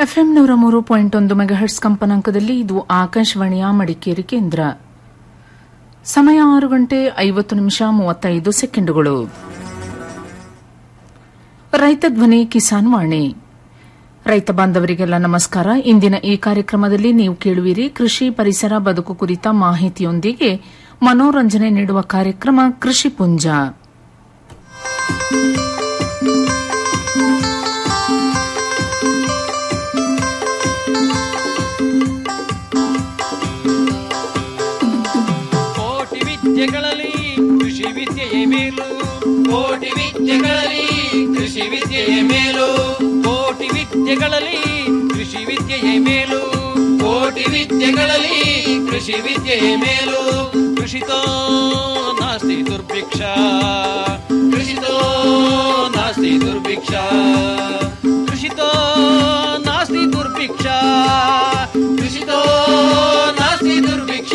FM ನೂರ ಮೂರು point ಒಂದು ಮೆಗಾಹರ್ಟ್ಸ್ ಕಂಪನಾಂಕದಲ್ಲಿ ಇದು ಆಕಾಶವಾಣಿಯ ಮಡಿಕೇರಿ ಕೇಂದ್ರ ಸಮಯ ಆರು ಗಂಟೆ ಐವತ್ತು ನಿಮಿಷ ಮೂವತ್ತೈದು ಸೆಕೆಂಡುಗಳು ರೈತ ಧ್ವನಿ ಕಿಸಾನ್ ವಾಣಿ ರೈತ ಬಾಂಧವರಿಗೆಲ್ಲ ನಮಸ್ಕಾರ ಇಂದಿನ ಈ ಕಾರ್ಯಕ್ರಮದಲ್ಲಿ ನೀವು ಕೇಳುವಿರಿ ಕೃಷಿ ಪರಿಸರ ಬದುಕು ಕುರಿತ ಮಾಹಿತಿಯೊಂದಿಗೆ ಮನೋರಂಜನೆ ನೀಡುವ ಕಾರ್ಯಕ್ರಮ ಕೃಷಿ ಪುಂಜ ಕೋಟಿ ವಿದ್ಯೆಗಳಲ್ಲಿ ಕೃಷಿ ವಿದ್ಯೆಯೇ ಮೇಲು ಕೋಟಿ ವಿದ್ಯೆಗಳಲ್ಲಿ ಕೃಷಿ ವಿದ್ಯೆಯೇ ಮೇಲು ಕೋಟಿ ವಿದ್ಯೆಗಳಲ್ಲಿ ಕೃಷಿ ವಿದ್ಯೆಯೇ ಮೇಲು ಕೋಟಿ ವಿದ್ಯೆಗಳಲ್ಲಿ ಕೃಷಿ ವಿದ್ಯೆಯೇ ಮೇಲು ಕೃಷಿತೋ ನಾಸ್ತಿ ದುರ್ಭಿಕ್ಷ ಕೃಷಿತೋ ನಾಸ್ತಿ ದುರ್ಭಿಕ್ಷ ಕೃಷಿತೋ ನಾಸ್ತಿ ದುರ್ಭಿಕ್ಷ ಕೃಷಿತೋ ನಾಸ್ತಿ ದುರ್ಭಿಕ್ಷ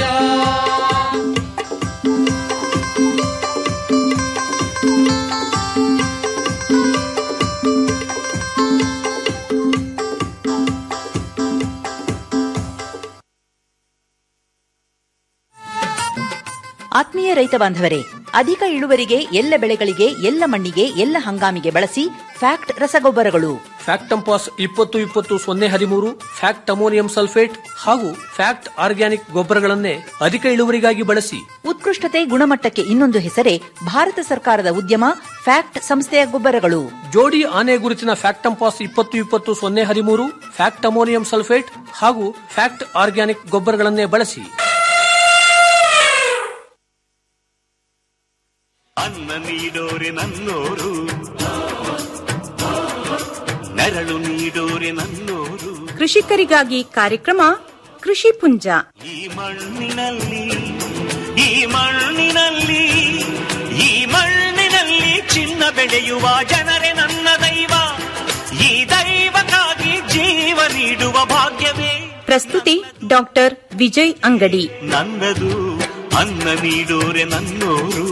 ಆತ್ಮೀಯ ರೈತ ಬಾಂಧವರೇ ಅಧಿಕ ಇಳುವರಿಗೆ ಎಲ್ಲ ಬೆಳೆಗಳಿಗೆ ಎಲ್ಲ ಮಣ್ಣಿಗೆ ಎಲ್ಲ ಹಂಗಾಮಿಗೆ ಬಳಸಿ ಫ್ಯಾಕ್ಟ್ ರಸಗೊಬ್ಬರಗಳು ಫ್ಯಾಕ್ಟಂಪಾಸ್ ಇಪ್ಪತ್ತು ಇಪ್ಪತ್ತು ಸೊನ್ನೆ ಹದಿಮೂರು ಫ್ಯಾಕ್ಟ್ ಅಮೋನಿಯಂ ಸಲ್ಫೇಟ್ ಹಾಗೂ ಫ್ಯಾಕ್ಟ್ ಆರ್ಗ್ಯಾನಿಕ್ ಗೊಬ್ಬರಗಳನ್ನೇ ಅಧಿಕ ಇಳುವರಿಗಾಗಿ ಬಳಸಿ ಉತ್ಕೃಷ್ಟತೆ ಗುಣಮಟ್ಟಕ್ಕೆ ಇನ್ನೊಂದು ಹೆಸರೇ ಭಾರತ ಸರ್ಕಾರದ ಉದ್ಯಮ ಫ್ಯಾಕ್ಟ್ ಸಂಸ್ಥೆಯ ಗೊಬ್ಬರಗಳು ಜೋಡಿ ಆನೆ ಗುರುತಿನ ಫ್ಯಾಕ್ಟಂಪಾಸ್ ಇಪ್ಪತ್ತು ಇಪ್ಪತ್ತು ಸೊನ್ನೆ ಹದಿಮೂರು ಫ್ಯಾಕ್ಟ್ ಅಮೋನಿಯಂ ಸಲ್ಫೇಟ್ ಹಾಗೂ ಫ್ಯಾಕ್ಟ್ ಆರ್ಗ್ಯಾನಿಕ್ ಗೊಬ್ಬರಗಳನ್ನೇ ಬಳಸಿ ಅನ್ನ ನೀಡೋರೆ ನನ್ನೋರು ನೆರಳು ನೀಡೋರೆ ನನ್ನೋರು ಕೃಷಿಕರಿಗಾಗಿ ಕಾರ್ಯಕ್ರಮ ಕೃಷಿ ಪುಂಜ ಈ ಮಣ್ಣಿನಲ್ಲಿ ಈ ಮಣ್ಣಿನಲ್ಲಿ ಈ ಮಣ್ಣಿನಲ್ಲಿ ಚಿನ್ನ ಬೆಳೆಯುವ ಜನರೇ ನನ್ನ ದೈವ ಈ ದೈವಕ್ಕಾಗಿ ಜೀವ ನೀಡುವ ಭಾಗ್ಯವೇ ಪ್ರಸ್ತುತಿ ಡಾಕ್ಟರ್ ವಿಜಯ್ ಅಂಗಡಿ ನನ್ನದು ಅನ್ನ ನೀಡೋರೆ ನನ್ನೋರು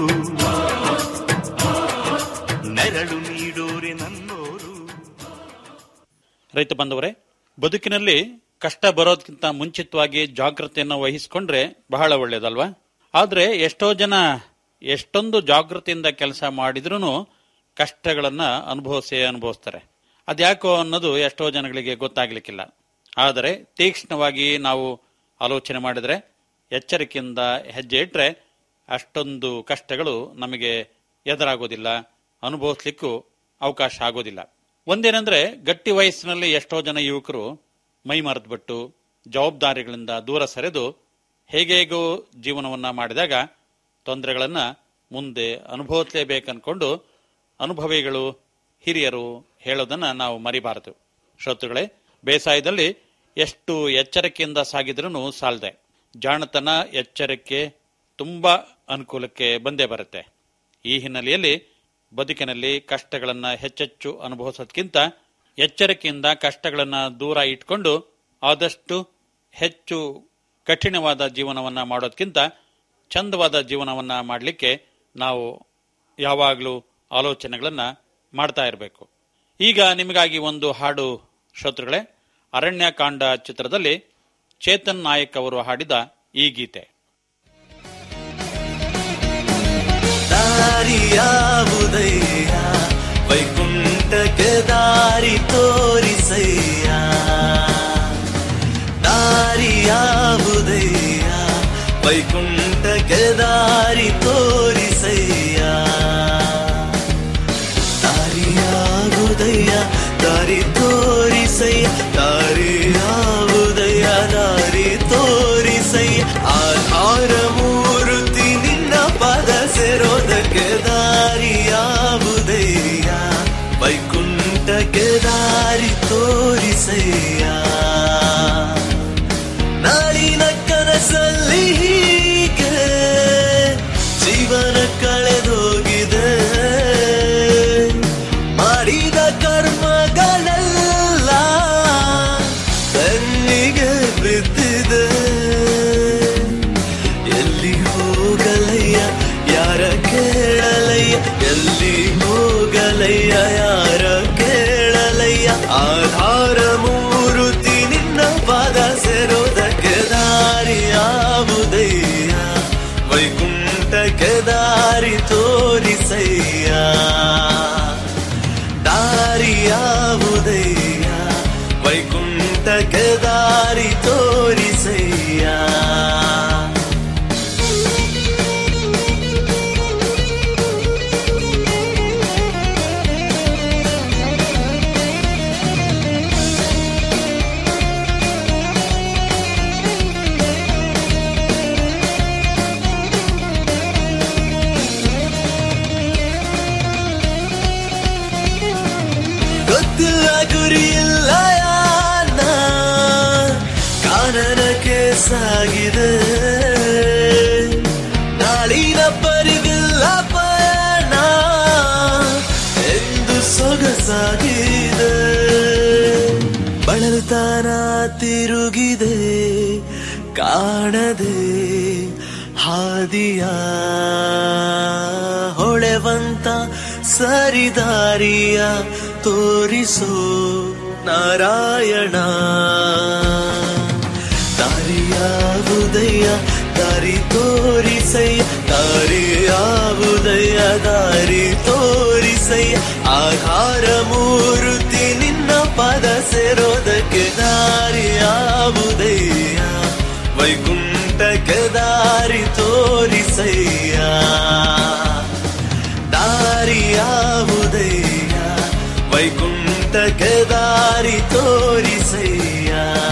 ನೆರಳು ನೀಡೋರೆ ನನ್ನೋರು ರೈತ ಬಂದವರೇ ಬದುಕಿನಲ್ಲಿ ಕಷ್ಟ ಬರೋದಕ್ಕಿಂತ ಮುಂಚಿತವಾಗಿ ಜಾಗೃತಿಯನ್ನು ವಹಿಸಿಕೊಂಡ್ರೆ ಬಹಳ ಒಳ್ಳೇದಲ್ವಾ ಆದ್ರೆ ಎಷ್ಟೋ ಜನ ಎಷ್ಟೊಂದು ಜಾಗೃತಿಯಿಂದ ಕೆಲಸ ಮಾಡಿದ್ರೂ ಕಷ್ಟಗಳನ್ನ ಅನುಭವಿಸೇ ಅನುಭವಿಸ್ತಾರೆ ಅದ್ಯಾಕೋ ಅನ್ನೋದು ಎಷ್ಟೋ ಜನಗಳಿಗೆ ಗೊತ್ತಾಗ್ಲಿಕ್ಕಿಲ್ಲ ಆದರೆ ತೀಕ್ಷ್ಣವಾಗಿ ನಾವು ಆಲೋಚನೆ ಮಾಡಿದ್ರೆ ಎಚ್ಚರಿಕೆಯಿಂದ ಹೆಜ್ಜೆ ಇಟ್ರೆ ಅಷ್ಟೊಂದು ಕಷ್ಟಗಳು ನಮಗೆ ಎದುರಾಗೋದಿಲ್ಲ ಅನುಭವಿಸ್ಲಿಕ್ಕೂ ಅವಕಾಶ ಆಗೋದಿಲ್ಲ ಒಂದೇನೆಂದ್ರೆ ಗಟ್ಟಿ ವಯಸ್ಸಿನಲ್ಲಿ ಎಷ್ಟೋ ಜನ ಯುವಕರು ಮೈ ಮರೆತುಬಿಟ್ಟು ಜವಾಬ್ದಾರಿಗಳಿಂದ ದೂರ ಸರಿದು ಹೇಗೇಗೋ ಜೀವನವನ್ನ ಮಾಡಿದಾಗ ತೊಂದರೆಗಳನ್ನ ಮುಂದೆ ಅನುಭವಿಸಲೇಬೇಕನ್ಕೊಂಡು ಅನುಭವಿಗಳು ಹಿರಿಯರು ಹೇಳೋದನ್ನ ನಾವು ಮರಿಬಾರದು ಶ್ರೋತೃಗಳೇ ಬೇಸಾಯದಲ್ಲಿ ಎಷ್ಟು ಎಚ್ಚರಿಕೆಯಿಂದ ಸಾಗಿದ್ರೂ ಸಾಲದೆ ಜಾಣತನ ಎಚ್ಚರಿಕೆ ತುಂಬಾ ಅನುಕೂಲಕ್ಕೆ ಬಂದೇ ಬರುತ್ತೆ ಈ ಹಿನ್ನೆಲೆಯಲ್ಲಿ ಬದುಕಿನಲ್ಲಿ ಕಷ್ಟಗಳನ್ನ ಹೆಚ್ಚೆಚ್ಚು ಅನುಭವಿಸೋದ್ಕಿಂತ ಎಚ್ಚರಿಕೆಯಿಂದ ಕಷ್ಟಗಳನ್ನ ದೂರ ಇಟ್ಕೊಂಡು ಆದಷ್ಟು ಹೆಚ್ಚು ಕಠಿಣವಾದ ಜೀವನವನ್ನ ಮಾಡೋದ್ಕಿಂತ ಚಂದವಾದ ಜೀವನವನ್ನ ಮಾಡಲಿಕ್ಕೆ ನಾವು ಯಾವಾಗಲೂ ಆಲೋಚನೆಗಳನ್ನ ಮಾಡ್ತಾ ಇರಬೇಕು ಈಗ ನಿಮಗಾಗಿ ಒಂದು ಹಾಡು ಶ್ರೋತೃಗಳೇ ಅರಣ್ಯಕಾಂಡ ಚಿತ್ರದಲ್ಲಿ ಚೇತನ್ ನಾಯಕ್ ಅವರು ಹಾಡಿದ ಈ ಗೀತೆ ದಾರಿಯಾವುದಯ್ಯ ವೈಕುಂಠಕ್ಕೆ ದಾರಿ ತೋರಿಸಯ್ಯ ದಾರಿಯಾವುದಯ್ಯ ವೈಕುಂಠಕ್ಕೆ ದಾರಿ ತೋರಿಸಯ್ಯ ದಾರಿಯಾವುದಯ್ಯ ದಾರಿ ತೋರಿಸಯ್ಯ ದಾರಿಯಾವುದಯ್ಯ ದಾರಿ ತೋರಿಸಯ್ಯ ಆಧಾರ ಮೂರುತಿ ನಿನ್ನ ಪದ ಸೇರೋದಕ್ಕೆ ದಾರಿಯಾವುದಯ್ಯ ವೈಕುಂಠಕ್ಕೆ ದಾರಿ ತೋರಿಸಯ್ಯ ನಾಳಿನ ಕನಸಲ್ಲಿ ಹೀಗೆ ಜೀವನ ಕಳೆದೋಗಿದೆ ಮಾಡಿದ ಕರ್ಮಗಳೆಲ್ಲ ವೈಕುಂಠಕ್ಕೆ ದಾರಿ ತೋರಿಸಯ್ಯ ಗೊತ್ತಿಲ್ಲ ಗುರಿಯಿಲ್ಲ ಯಾನ ಕಾನನಕ್ಕೆ ಸಾಗಿದೆ ನಾಳಿನ ಪರಿವಿಲ್ಲ ಪಯಣ ಎಂದು ಸೊಗಸಾಗಿದೆ ಬಳಲ್ತಾನ ತಿರುಗಿದೆ ಕಾಣದೆ ಹಾದಿಯ ಹೊಳೆವಂತ ಸರಿದಾರಿಯ ತೋರಿಸೋ ನಾರಾಯಣ ದಾರಿಯಾವುದಯ್ಯ ದಾರಿ ತೋರಿಸಯ್ಯ ದಾರಿಯಾವುದಯ್ಯ ದಾರಿ ತೋರಿಸಯ್ಯ ಆಧಾರ ಮೂರುತಿ ನಿನ್ನ ಪದ ಸೇರೋದಕ್ಕೆ ದಾರಿಯಾವುದಯ್ಯ ವೈಕುಂಠಕ್ಕೆ ದಾರಿ ತೋರಿಸಯ್ಯ ದಾರಿಯಾವುದಯ್ಯ ವೈಕುಂಠಕ್ಕೆ ದಾರಿ ತೋರಿಸಯ್ಯ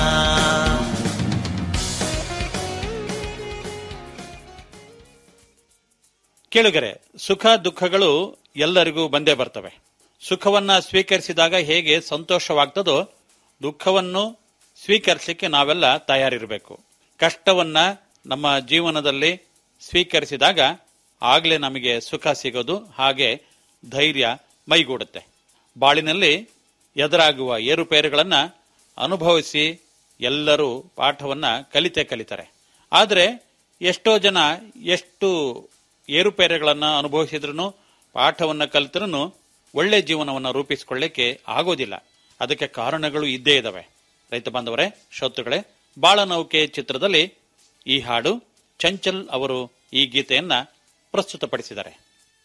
ಕೇಳುಗರೆ ಸುಖ ದುಃಖಗಳು ಎಲ್ಲರಿಗೂ ಬಂದೇ ಬರ್ತವೆ ಸುಖವನ್ನ ಸ್ವೀಕರಿಸಿದಾಗ ಹೇಗೆ ಸಂತೋಷವಾಗ್ತದೋ ದುಃಖವನ್ನು ಸ್ವೀಕರಿಸಲಿಕ್ಕೆ ನಾವೆಲ್ಲ ತಯಾರಿರಬೇಕು ಕಷ್ಟವನ್ನ ನಮ್ಮ ಜೀವನದಲ್ಲಿ ಸ್ವೀಕರಿಸಿದಾಗ ಆಗಲೇ ನಮಗೆ ಸುಖ ಸಿಗೋದು ಹಾಗೆ ಧೈರ್ಯ ಮೈಗೂಡುತ್ತೆ ಬಾಳಿನಲ್ಲಿ ಎದುರಾಗುವ ಏರುಪೇರುಗಳನ್ನ ಅನುಭವಿಸಿ ಎಲ್ಲರೂ ಪಾಠವನ್ನ ಕಲಿತೇ ಕಲಿತಾರೆ ಆದರೆ ಎಷ್ಟೋ ಜನ ಎಷ್ಟು ಏರುಪೇರುಗಳನ್ನ ಅನುಭವಿಸಿದ್ರು ಪಾಠವನ್ನ ಕಲಿತರೂ ಒಳ್ಳೆ ಜೀವನವನ್ನ ರೂಪಿಸಿಕೊಳ್ಳಿಕ್ಕೆ ಆಗೋದಿಲ್ಲ ಅದಕ್ಕೆ ಕಾರಣಗಳು ಇದ್ದೇ ಇದಾವೆ ರೈತ ಬಾಂಧವರೇ ಶ್ರೋತೃಗಳೇ ಬಾಳನೌಕೆ ಚಿತ್ರದಲ್ಲಿ ಈ ಹಾಡು ಚಂಚಲ್ ಅವರು ಈ ಗೀತೆಯನ್ನ ಪ್ರಸ್ತುತಪಡಿಸಿದ್ದಾರೆ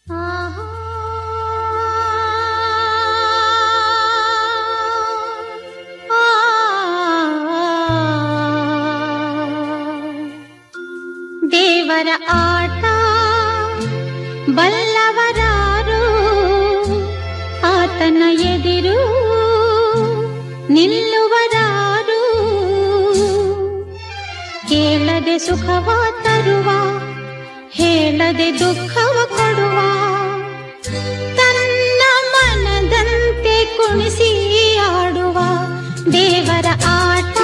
ದೇವರ ಆಟ ಬಲ್ಲವರಾರು ಆತನ ಎದಿರು ನಿಲ್ಲುವರಾರು ಕೇಳದೆ ಸುಖವ ತರುವ ಹೇಳದೆ ದುಃಖವ ಕೊಡುವ ತನ್ನ ಮನದಂತೆ ಕುಣಿಸಿ ಆಡುವ ದೇವರ ಆಟ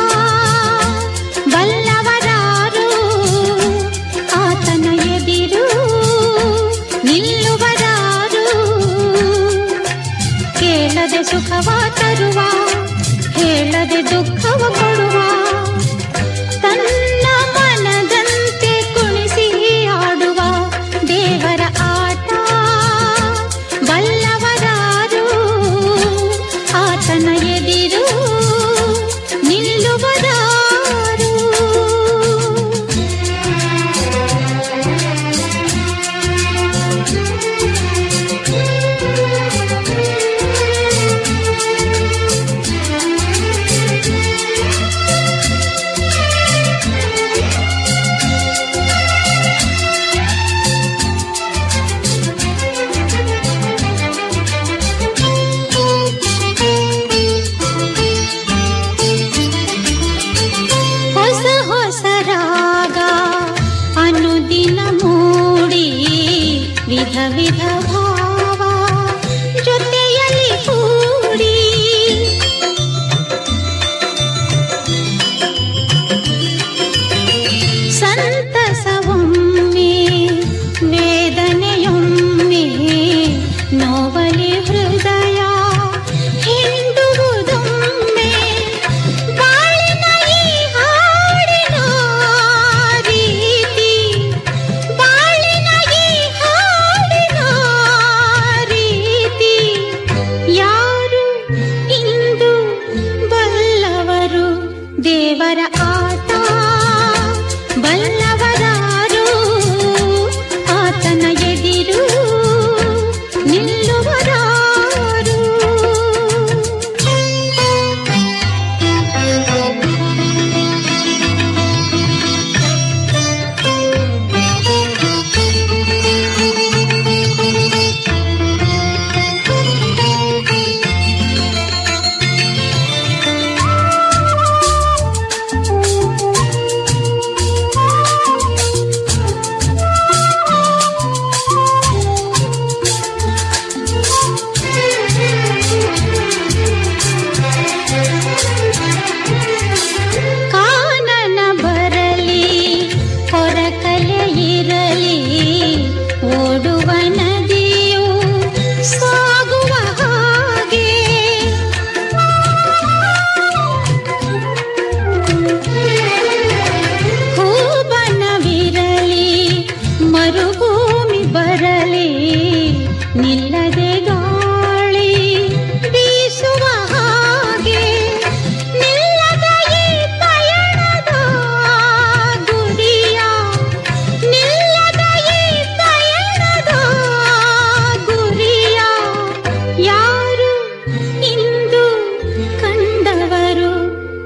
ಬಲ್ಲವರಾರು ಆತನ ಎದಿರು ನಿಲ್ಲುವರಾರು ಕೇಳದೆ ಸುಖವ ತರುವ ಹೇಳದೆ ದುಃಖವ ಕೊಡುವ ತನ್ನ ಮನದಂತೆ ಕುಣಿಸಿ ಆಡುವ ದೇವರ ಆಟ ಬಲ್ಲವರಾರು ಆತನ ಎದಿರು ನಿಲ್ಲುವರಾರು ಹೊಸ ಹೊಸ ರಾಗ ಅನುದಿನ ಮೂಡಿ ವಿಧ ವಿಧ ಭಾವ ಜೊತೆಯಲ್ಲಿ ಕೂಡಿ ಸಂತಸವೊಮ್ಮೆ ವೇದನೆಯೊಮ್ಮೆ ನೋವಲಿ ಹೃದಯ ಹಿಂಡುವುದೊಮ್ಮೆ ಬಾಳಿನ ಈ ಹಾಡಿನ ರೀತಿ ಬಾಳಿನ ಈ ಹಾಡಿನ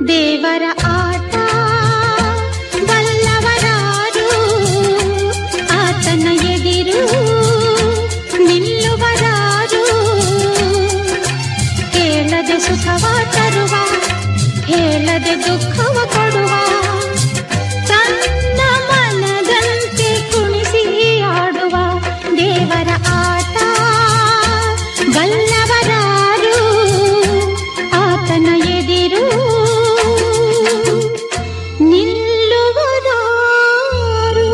ದೇವರ ಆಟ ಬಲ್ಲವರಾರು ಆತನ ಎದಿರು ನಿಲ್ಲುವರಾರು ಕೇಳದೆ ಸುಖವ ತರುವ ಹೇಳದೆ ದುಃಖವ ಕೊಡುವ ತನ್ನ ಮನದಂತೆ ಕುಣಿಸಿ ಆಡುವ ದೇವರ ಆಟ ಬಲ್ಲವರಾರು ಆತನ ಎದಿರು ನಿಲ್ಲುವರಾರು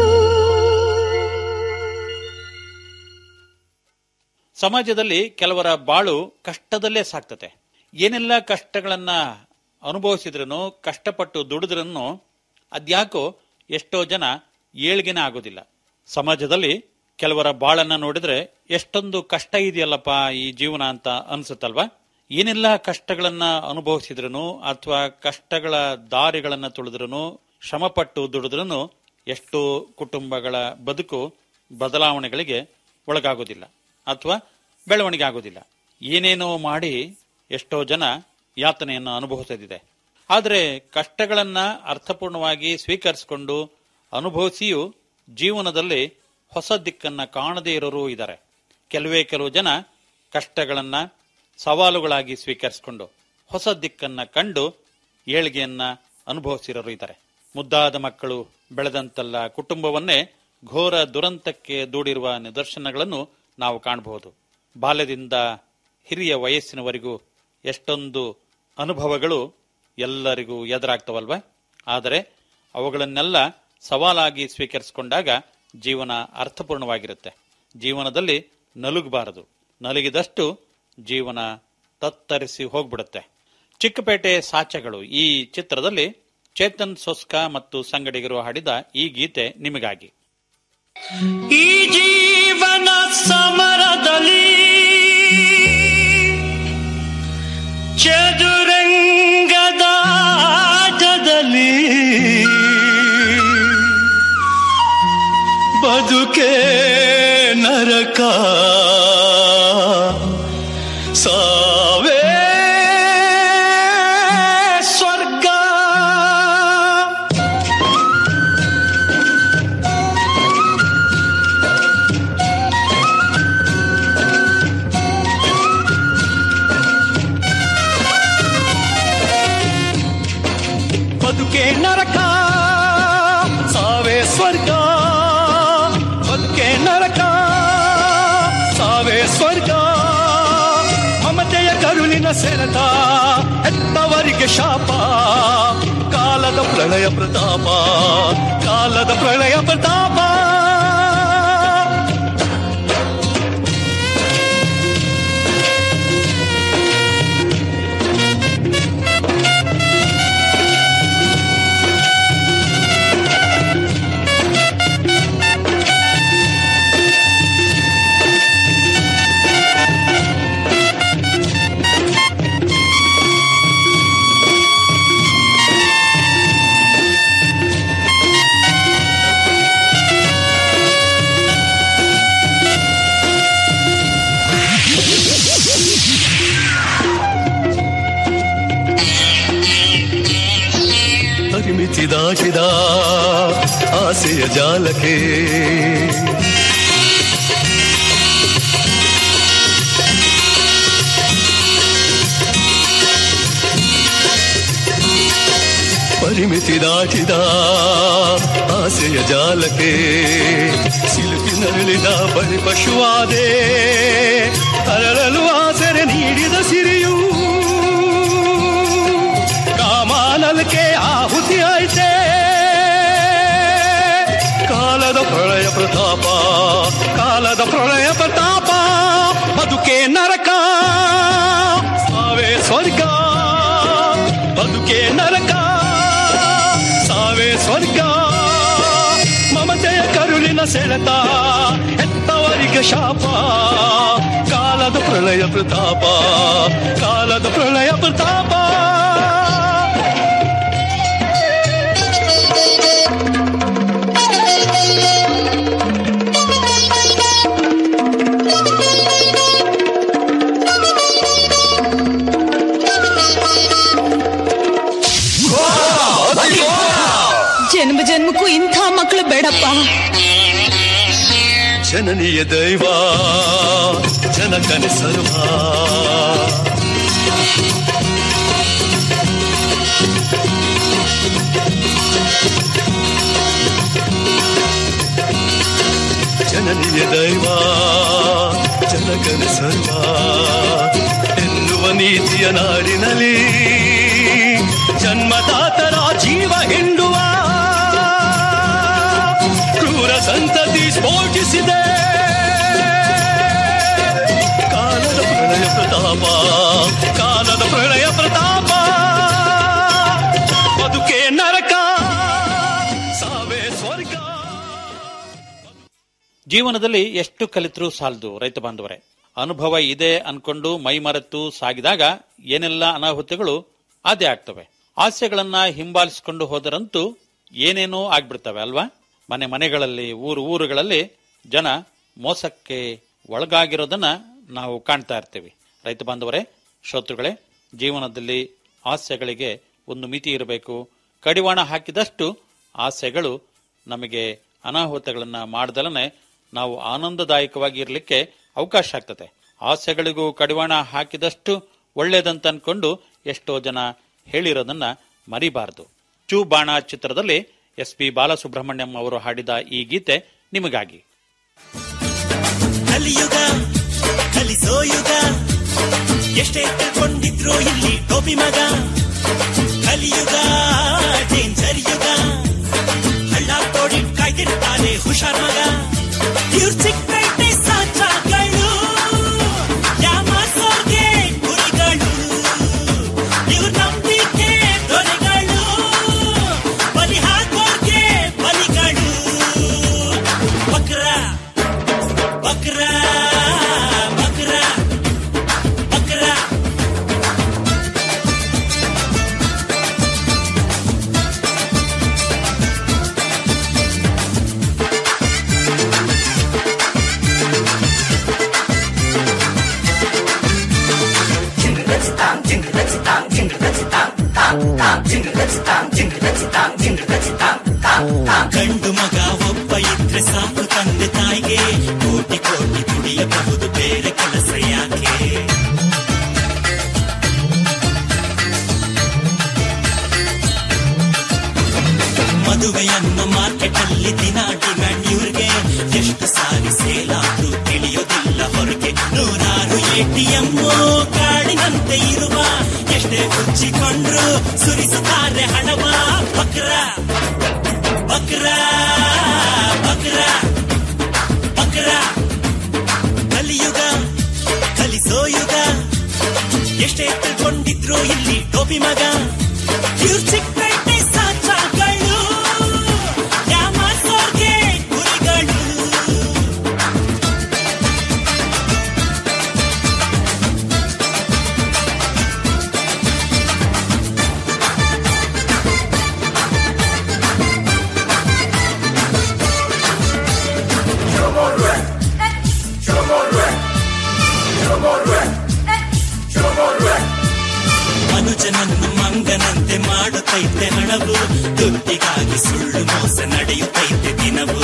ಸಮಾಜದಲ್ಲಿ ಕೆಲವರ ಬಾಳು ಕಷ್ಟದಲ್ಲೇ ಸಾಕ್ತತೆ ಏನೆಲ್ಲ ಕಷ್ಟಗಳನ್ನ ಅನುಭವಿಸಿದ್ರೂ ಕಷ್ಟಪಟ್ಟು ದುಡಿದ್ರೂ ಅದ್ಯಾಕೋ ಎಷ್ಟೋ ಜನ ಏಳ್ಗೆನೆ ಆಗೋದಿಲ್ಲ ಸಮಾಜದಲ್ಲಿ ಕೆಲವರ ಬಾಳನ್ನ ನೋಡಿದ್ರೆ ಎಷ್ಟೊಂದು ಕಷ್ಟ ಇದೆಯಲ್ಲಪ್ಪ ಈ ಜೀವನ ಅಂತ ಅನ್ಸುತ್ತಲ್ವಾ ಏನೆಲ್ಲ ಕಷ್ಟಗಳನ್ನ ಅನುಭವಿಸಿದ್ರೂ ಅಥವಾ ಕಷ್ಟಗಳ ದಾರಿಗಳನ್ನ ತುಳಿದ್ರೂ ಶ್ರಮಪಟ್ಟು ದುಡಿದ್ರೂ ಎಷ್ಟೋ ಕುಟುಂಬಗಳ ಬದುಕು ಬದಲಾವಣೆಗಳಿಗೆ ಒಳಗಾಗೋದಿಲ್ಲ ಅಥವಾ ಬೆಳವಣಿಗೆ ಆಗೋದಿಲ್ಲ ಏನೇನೋ ಮಾಡಿ ಎಷ್ಟೋ ಜನ ಯಾತನೆಯನ್ನು ಅನುಭವಿಸದಿದೆ ಆದರೆ ಕಷ್ಟಗಳನ್ನ ಅರ್ಥಪೂರ್ಣವಾಗಿ ಸ್ವೀಕರಿಸಿಕೊಂಡು ಅನುಭವಿಸಿಯೂ ಜೀವನದಲ್ಲಿ ಹೊಸ ದಿಕ್ಕನ್ನ ಕಾಣದೇ ಇರೋರು ಇದ್ದಾರೆ ಕೆಲವೇ ಕೆಲವು ಜನ ಕಷ್ಟಗಳನ್ನ ಸವಾಲುಗಳಾಗಿ ಸ್ವೀಕರಿಸಿಕೊಂಡು ಹೊಸ ದಿಕ್ಕನ್ನ ಕಂಡು ಏಳಿಗೆಯನ್ನ ಅನುಭವಿಸಿರೋರು ಇದ್ದಾರೆ ಮುದ್ದಾದ ಮಕ್ಕಳು ಬೆಳೆದಂತಲ್ಲ ಕುಟುಂಬವನ್ನೇ ಘೋರ ದುರಂತಕ್ಕೆ ದೂಡಿರುವ ನಿದರ್ಶನಗಳನ್ನು ನಾವು ಕಾಣಬಹುದು ಬಾಲ್ಯದಿಂದ ಹಿರಿಯ ವಯಸ್ಸಿನವರೆಗೂ ಎಷ್ಟೊಂದು ಅನುಭವಗಳು ಎಲ್ಲರಿಗೂ ಎದುರಾಗ್ತವಲ್ವ ಆದರೆ ಅವುಗಳನ್ನೆಲ್ಲ ಸವಾಲಾಗಿ ಸ್ವೀಕರಿಸಿಕೊಂಡಾಗ ಜೀವನ ಅರ್ಥಪೂರ್ಣವಾಗಿರುತ್ತೆ ಜೀವನದಲ್ಲಿ ನಲುಗಬಾರದು ನಲುಗಿದಷ್ಟು ಜೀವನ ತತ್ತರಿಸಿ ಹೋಗ್ಬಿಡುತ್ತೆ ಚಿಕ್ಕಪೇಟೆ ಸಾಚಗಳು ಈ ಚಿತ್ರದಲ್ಲಿ ಚೇತನ್ ಸೊಸ್ಕಾ ಮತ್ತು ಸಂಗಡಿಗರು ಹಾಡಿದ ಈ ಗೀತೆ ನಿಮಗಾಗಿ ಈ ಜೀವನ ಸಮರದಲ್ಲಿ ಚದುರಂಗದ ಆಟದಲ್ಲಿ ಬದುಕೆ ನರಕ ಸಾವೇ ಸ್ವರ್ಗ ಬದುಕೆ ನರಕ ಸಾವೇ ಸ್ವರ್ಗ ಬದುಕೆ ನರಕ ಸಾವೇ ಸ್ವರ್ಗ ಮಮತೆಯ ಕರುಳಿನ ಸೆಳೆತ ಹೆತ್ತವರಿಗೆ ಶಾಪ ಕಾಲದ ಪ್ರಳಯ ಪ್ರತಾಪ ಕಾಲದ ಪ್ರಳಯ ಪ್ರತಾಪ ಪರಿಮಿತಿ ದಾಟಿದ ಆಸೆಯ ಜಾಲಕ್ಕೆ ಪರಿಮಿತಿ ದಾಟಿದ ಆಸೆಯ ಜಾಲಕ್ಕೆ ಸಿಲುಕಿ ನರಳಿದ ಬಳಿ ಪಶುವಾದೆ ಅರಳಲು ಆಸರೆ ನೀಡಿದ ಸಿರಿಯು ಕಾಮಾನಲಕ್ಕೆ ಆಹುತಿ ಆಯ್ತೆ ಕಾಲದ ಪ್ರಳಯ ಪ್ರತಾಪ ಕಾಲದ ಪ್ರಳಯ ಪ್ರತಾಪ ಬದುಕೆ ನರಕ ಸಾವೇ ಸ್ವರ್ಗ ಬದುಕೆ ನರಕ ಸಾವೇ ಸ್ವರ್ಗ ಮಮತೆಯ ಕರುಳಿನ ಸೆಳೆತ ಹೆತ್ತವರಿಗೆ ಶಾಪ ಕಾಲದ ಪ್ರಳಯ ಪ್ರತಾಪ ಕಾಲದ ಪ್ರಳಯ ಪ್ರತಾಪ ಜನ್ಮ ಜನ್ಮಕ್ಕೂ ಇಂಥ ಮಕ್ಕಳು ಬೇಡಪ್ಪ ಜನನೀಯ ದೈವ ಜನಕನ ಸರ್ವ ಜನನೀಯ ದೈವ ಜನಕನ ಸರ್ವ ಎನ್ನುವ ನೀತಿಯ ನಾಡಿನಲ್ಲಿ ಜನ್ಮದಾತರ ಜೀವ ಹಿಂಡುವ ಕ್ರೂರ ಸಂತತಿ ಸ್ಫೋಟಿಸಿದೆ ಕಾಲದ ಪ್ರಳಯ ಪ್ರತಾಪ ಕಾಲದ ಪ್ರಳಯ ಪ್ರತಾಪ ಬದುಕೆ ನರಕ ಸಾವೇ ಸ್ವರ್ಗ ಜೀವನದಲ್ಲಿ ಎಷ್ಟು ಕಲಿತರೂ ಸಾಲದು ರೈತ ಬಾಂಧವರೇ ಅನುಭವ ಇದೆ ಅನ್ಕೊಂಡು ಮೈ ಮರೆತು ಸಾಗಿದಾಗ ಏನೆಲ್ಲ ಅನಾಹುತಗಳು ಅದೇ ಆಗ್ತವೆ ಆಸೆಗಳನ್ನ ಹಿಂಬಾಲಿಸಿಕೊಂಡು ಹೋದರಂತೂ ಏನೇನೋ ಆಗ್ಬಿಡ್ತವೆ ಅಲ್ವಾ ಮನೆ ಮನೆಗಳಲ್ಲಿ ಊರು ಊರುಗಳಲ್ಲಿ ಜನ ಮೋಸಕ್ಕೆ ಒಳಗಾಗಿರೋದನ್ನ ನಾವು ಕಾಣ್ತಾ ಇರ್ತೀವಿ ರೈತ ಬಾಂಧವರೇ ಶ್ರೋತೃಗಳೇ ಜೀವನದಲ್ಲಿ ಆಸೆಗಳಿಗೆ ಒಂದು ಮಿತಿ ಇರಬೇಕು ಕಡಿವಾಣ ಹಾಕಿದಷ್ಟು ಆಸೆಗಳು ನಮಗೆ ಅನಾಹುತಗಳನ್ನ ಮಾಡದಲನೆ ನಾವು ಆನಂದದಾಯಕವಾಗಿ ಇರಲಿಕ್ಕೆ ಅವಕಾಶ ಆಗ್ತದೆ ಆಸೆಗಳಿಗೂ ಕಡಿವಾಣ ಹಾಕಿದಷ್ಟು ಒಳ್ಳೇದಂತ ಅನ್ಕೊಂಡು ಎಷ್ಟೋ ಜನ ಹೇಳಿರೋದನ್ನ ಮರಿಬಾರದು ಚೂ ಬಾಣ ಚಿತ್ರದಲ್ಲಿ ಎಸ್ ಪಿ ಬಾಲಸುಬ್ರಹ್ಮಣ್ಯಂ ಅವರು ಹಾಡಿದ ಈ ಗೀತೆ ನಿಮಗಾಗಿ ಕಲಿಯುಗ ಕಲಿಸೋ ಯುಗ ಎಷ್ಟೇ ತಿಳ್ಕೊಂಡಿದ್ರು ಇಲ್ಲಿ ಟೋಪಿ ಮಗ ಕಲಿಯುಗ ಡೇಂಜರ್ ಯುಗ ಹಳ್ಳ ತೋಡಿ ಕಾಯ್ದಿರ್ತಾನೆ ಹುಷಾರ್ ಮಗ ಇವ್ರ ಚಿಕ್ಕಪೇಟೆ ಸಾಚಾಗಳು ಯಾಮಾಸೋರ್ಗೆ ಗುರಿಗಳು ಇವ್ರ ನಂಬಿಕೆ ದೊರೆಗಳು ಬಲಿ ಹಾಕೋರ್ಗೆ ಬಲಿಗಳು ಬಕ್ರ ಬಕ್ರ ಬಕ್ರ ಬಕ್ರ ಗಂಡು ಮಗ ಒಬ್ಬ ಇದ್ರೆ ಸಾಕು ತಂದೆ ತಾಯಿಗೆ ಕೋಟಿ ಕೋಟಿ ದುಡಿಯಬಹುದು ಬೇರೆ ಕೆಲಸ ಯಾಕೆ ಮದುವೆಯನ್ನು ಮಾರ್ಕೆಟ್ ಅಲ್ಲಿ ದಿನ ಡಿಮ್ಯಾಂಡ್ ಇವ್ರಿಗೆ ಎಷ್ಟು ಸಾರಿ ಸೇಲ್ ಆದ್ರೂ ತಿಳಿಯೋದಿಲ್ಲ ಹೊರಗೆ ನೂರಾರು ಎಟಿಎಂ ಕಾಡಿನಂತೆ ಇರುವ ಎಷ್ಟೇ ಮುಚ್ಚಿಕೊಂಡ್ರು ಸುರಿಸುತ್ತಾರೆ ಹಣವ ಬಕ್ರ ಬಕ್ರ ಬಕ್ರ ಬಕ್ರ ಕಲಿಯುಗ ಕಲಿಸೋ ಯುಗ ಎಷ್ಟೇ ತಿಳ್ಕೊಂಡಿದ್ರು ಇಲ್ಲಿ ಟೋಪಿ ಮಗ ಇವ್ರ ಚಿಕ್ಕಪೇಟೆ ಸಾಚಾಗಳು ಯಾಮಾಸೋರ್ಗೆ ಗುರಿಗಳು ಮನುಜನನ್ನು ಮಂಗನಂತೆ ಮಾಡುತ್ತೈತೆ ಹಣವು ದುಡ್ಡಿಗಾಗಿ ಸುಳ್ಳು ಮೋಸ ನಡೆಯುತ್ತೈತೆ ದಿನವು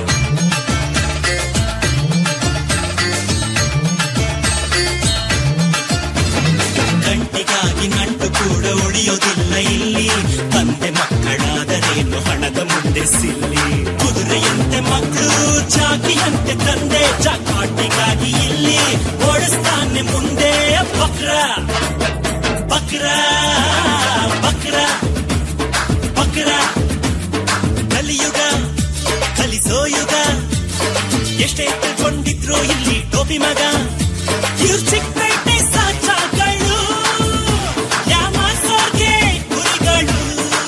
ಗಂಟಿಗಾಗಿ ನಂಟು ಕೂಡ ಉಳಿಯೋದಿಲ್ಲ ಇಲ್ಲಿ ತಂದೆ ಮಕ್ಕಳಾದರೇನು ಹಣದ ಮುಂದೆ ಸಿಲ್ಲಿ ಕುದುರೆಯಂತೆ ಮಕ್ಕಳು ಚಾಕಿಯಂತೆ ತಂದೆ ಚಾಕಾಟಿಗಾಗಿ ಇಲ್ಲಿ ಓಡಿಸ್ತಾನೆ ಮುಂದೆ ಬಕ್ರ ಬಕ್ರ ಬಕ್ರ ಬಕ್ರ ಕಲಿಯುಗ ಕಲಿಸೋ ಯುಗ ಎಷ್ಟೇ ತಿಳ್ಕೊಂಡಿದ್ರು ಇಲ್ಲಿ ಟೋಪಿ ಮಗ ಇವ್ರ ಚಿಕ್ಕಪೇಟೆ ಸಾಚಾಗಳು ಯಾಮಾಸೋರ್ಗೆ ಗುರಿಗಳು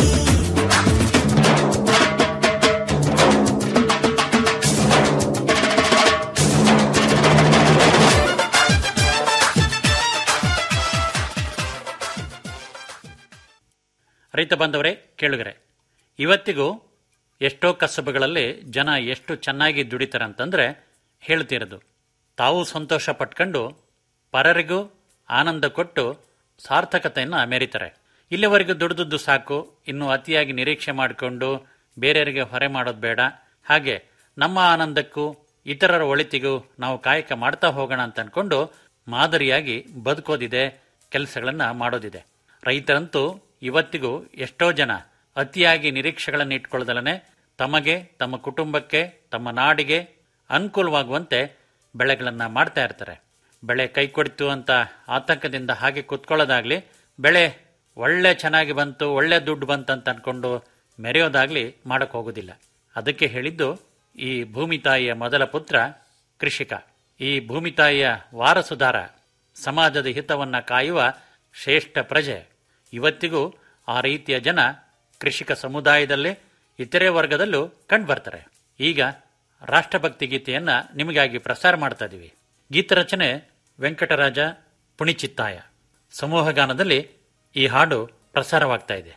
ರೈತ ಬಾಂಧವರೇ ಕೇಳುಗರೆ ಇವತ್ತಿಗೂ ಎಷ್ಟೋ ಕಸಬುಗಳಲ್ಲಿ ಜನ ಎಷ್ಟು ಚೆನ್ನಾಗಿ ದುಡಿತಾರೆ ಅಂತಂದ್ರೆ ಹೇಳ್ತಿರೋದು ತಾವು ಸಂತೋಷ ಪಟ್ಕೊಂಡು ಪರರಿಗೂ ಆನಂದ ಕೊಟ್ಟು ಸಾರ್ಥಕತೆಯನ್ನು ಮೆರೀತಾರೆ ಇಲ್ಲಿವರೆಗೂ ದುಡಿದದ್ದು ಸಾಕು ಇನ್ನು ಅತಿಯಾಗಿ ನಿರೀಕ್ಷೆ ಮಾಡಿಕೊಂಡು ಬೇರೆಯವರಿಗೆ ಹೊರೆ ಮಾಡೋದು ಬೇಡ ಹಾಗೆ ನಮ್ಮ ಆನಂದಕ್ಕೂ ಇತರರ ಒಳಿತಿಗೂ ನಾವು ಕಾಯಕ ಮಾಡ್ತಾ ಹೋಗೋಣ ಅಂತ ಅನ್ಕೊಂಡು ಮಾದರಿಯಾಗಿ ಬದುಕೋದಿದೆ ಕೆಲಸಗಳನ್ನ ಮಾಡೋದಿದೆ ರೈತರಂತೂ ಇವತ್ತಿಗೂ ಎಷ್ಟೋ ಜನ ಅತಿಯಾಗಿ ನಿರೀಕ್ಷೆಗಳನ್ನು ಇಟ್ಕೊಳ್ಳದಲನೆ ತಮಗೆ ತಮ್ಮ ಕುಟುಂಬಕ್ಕೆ ತಮ್ಮ ನಾಡಿಗೆ ಅನುಕೂಲವಾಗುವಂತೆ ಬೆಳೆಗಳನ್ನ ಮಾಡ್ತಾ ಇರ್ತಾರೆ ಬೆಳೆ ಕೈ ಕೊಡ್ತು ಅಂತ ಆತಂಕದಿಂದ ಹಾಗೆ ಕುತ್ಕೊಳ್ಳೋದಾಗ್ಲಿ ಬೆಳೆ ಒಳ್ಳೆ ಚೆನ್ನಾಗಿ ಬಂತು ಒಳ್ಳೆ ದುಡ್ಡು ಬಂತು ಅಂತ ಅನ್ಕೊಂಡು ಮೆರೆಯೋದಾಗ್ಲಿ ಮಾಡಕ್ ಹೋಗೋದಿಲ್ಲ ಅದಕ್ಕೆ ಹೇಳಿದ್ದು ಈ ಭೂಮಿ ತಾಯಿಯ ಮೊದಲ ಪುತ್ರ ಕೃಷಿಕ ಈ ಭೂಮಿ ತಾಯಿಯ ವಾರಸುದಾರ ಸಮಾಜದ ಹಿತವನ್ನ ಕಾಯುವ ಶ್ರೇಷ್ಠ ಪ್ರಜೆ ಇವತ್ತಿಗೂ ಆ ರೀತಿಯ ಜನ ಕೃಷಿಕ ಸಮುದಾಯದಲ್ಲಿ ಇತರೆ ವರ್ಗದಲ್ಲೂ ಕಂಡುಬರ್ತಾರೆ ಈಗ ರಾಷ್ಟ್ರಭಕ್ತಿ ಗೀತೆಯನ್ನ ನಿಮಗಾಗಿ ಪ್ರಸಾರ ಮಾಡ್ತಾ ಇದೀವಿ ಗೀತರಚನೆ ವೆಂಕಟರಾಜ ಪುಣಿಚಿತ್ತಾಯ ಸಮೂಹಗಾನದಲ್ಲಿ ಈ ಹಾಡು ಪ್ರಸಾರವಾಗ್ತಾ ಇದೆ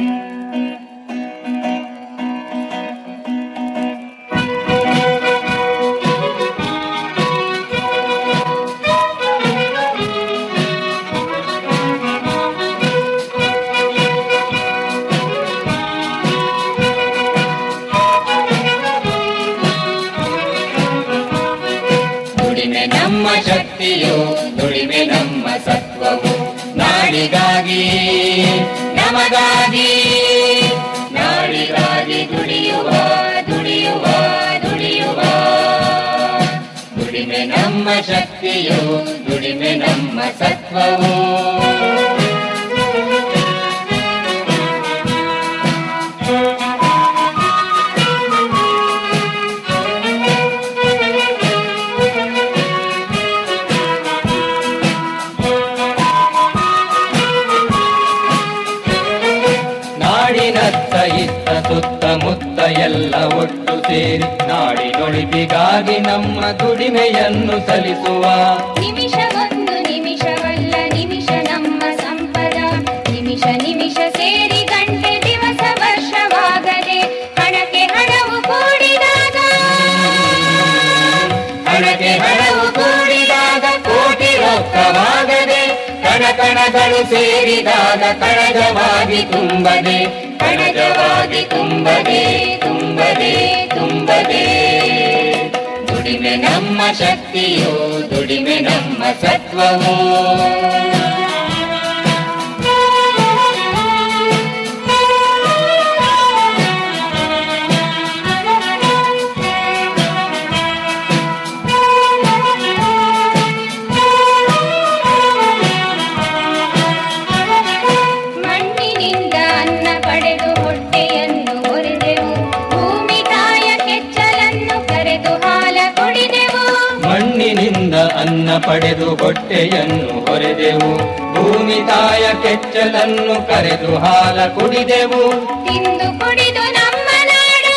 ದುಡಿಮೆ ನಮ್ಮ ಶಕ್ತಿಯು ದುಡಿಮೆ ನಮ್ಮ ಸತ್ವವು ನಾಡಿಗಾಗಿ ನಮಗಾಗಿ ನಾಡಿಗಾಗಿ ದುಡಿಯುವ ದುಡಿಯುವ ದುಡಿಯುವ ದುಡಿಮೆ ನಮ್ಮ ಶಕ್ತಿಯು ದುಡಿಮೆ ನಮ್ಮ ಸತ್ವವು ನಾಡಿನತ್ತ ಇತ್ತ ಸುತ್ತಮುತ್ತ ಎಲ್ಲ ಒಟ್ಟು ಸೇರಿ ನಾಡಿನೊಳಿತಿಗಾಗಿ ನಮ್ಮ ದುಡಿಮೆಯನ್ನು ಸಲ್ಲಿಸುವ ನಿಮಿಷವೊಂದು ನಿಮಿಷವಲ್ಲ ನಿಮಿಷ ನಮ್ಮ ಸಂಪದ ನಿಮಿಷ ನಿಮಿಷ ಸೇರಿ ಗಂಟೆ ದಿವಸ ವರ್ಷವಾಗದೆ ಹಣಕ್ಕೆ ಹಣವು ಕೂಡಿದಾಗ ಹಣಕ್ಕೆ ಹಣವು ಕೂಡಿದಾಗ ಕೋಟಿ ರೊಕ್ಕವಾಗದೆ ಕಣ ಕಣಗಳು ಸೇರಿದಾಗ ಕಣಜವಾಗಿ ತುಂಬದೆ ಕಣಜವಾಗಿ ತುಂಬದೆ ತುಂಬದೆ ತುಂಬದೆ ದುಡಿಮೆ ನಮ್ಮ ಶಕ್ತಿಯು ದುಡಿಮೆ ನಮ್ಮ ಸತ್ವವು ಮಣ್ಣಿನಿಂದ ಅನ್ನ ಪಡೆದು ಹೊಟ್ಟೆಯನ್ನು ಹೊರೆದೆವು ಭೂಮಿ ತಾಯ ಕೆಚ್ಚಲನ್ನು ಕರೆದು ಹಾಲ ಕುಡಿದೆವು ಮಣ್ಣಿನಿಂದ ಅನ್ನ ಪಡೆದು ಹೊಟ್ಟೆಯನ್ನು ಹೊರೆದೆವು ಭೂಮಿ ತಾಯ ಕೆಚ್ಚಲನ್ನು ಕರೆದು ಹಾಲ ಕುಡಿದೆವು ತಿಂದು ಕುಡಿದು ನಮ್ಮ ನಾಡು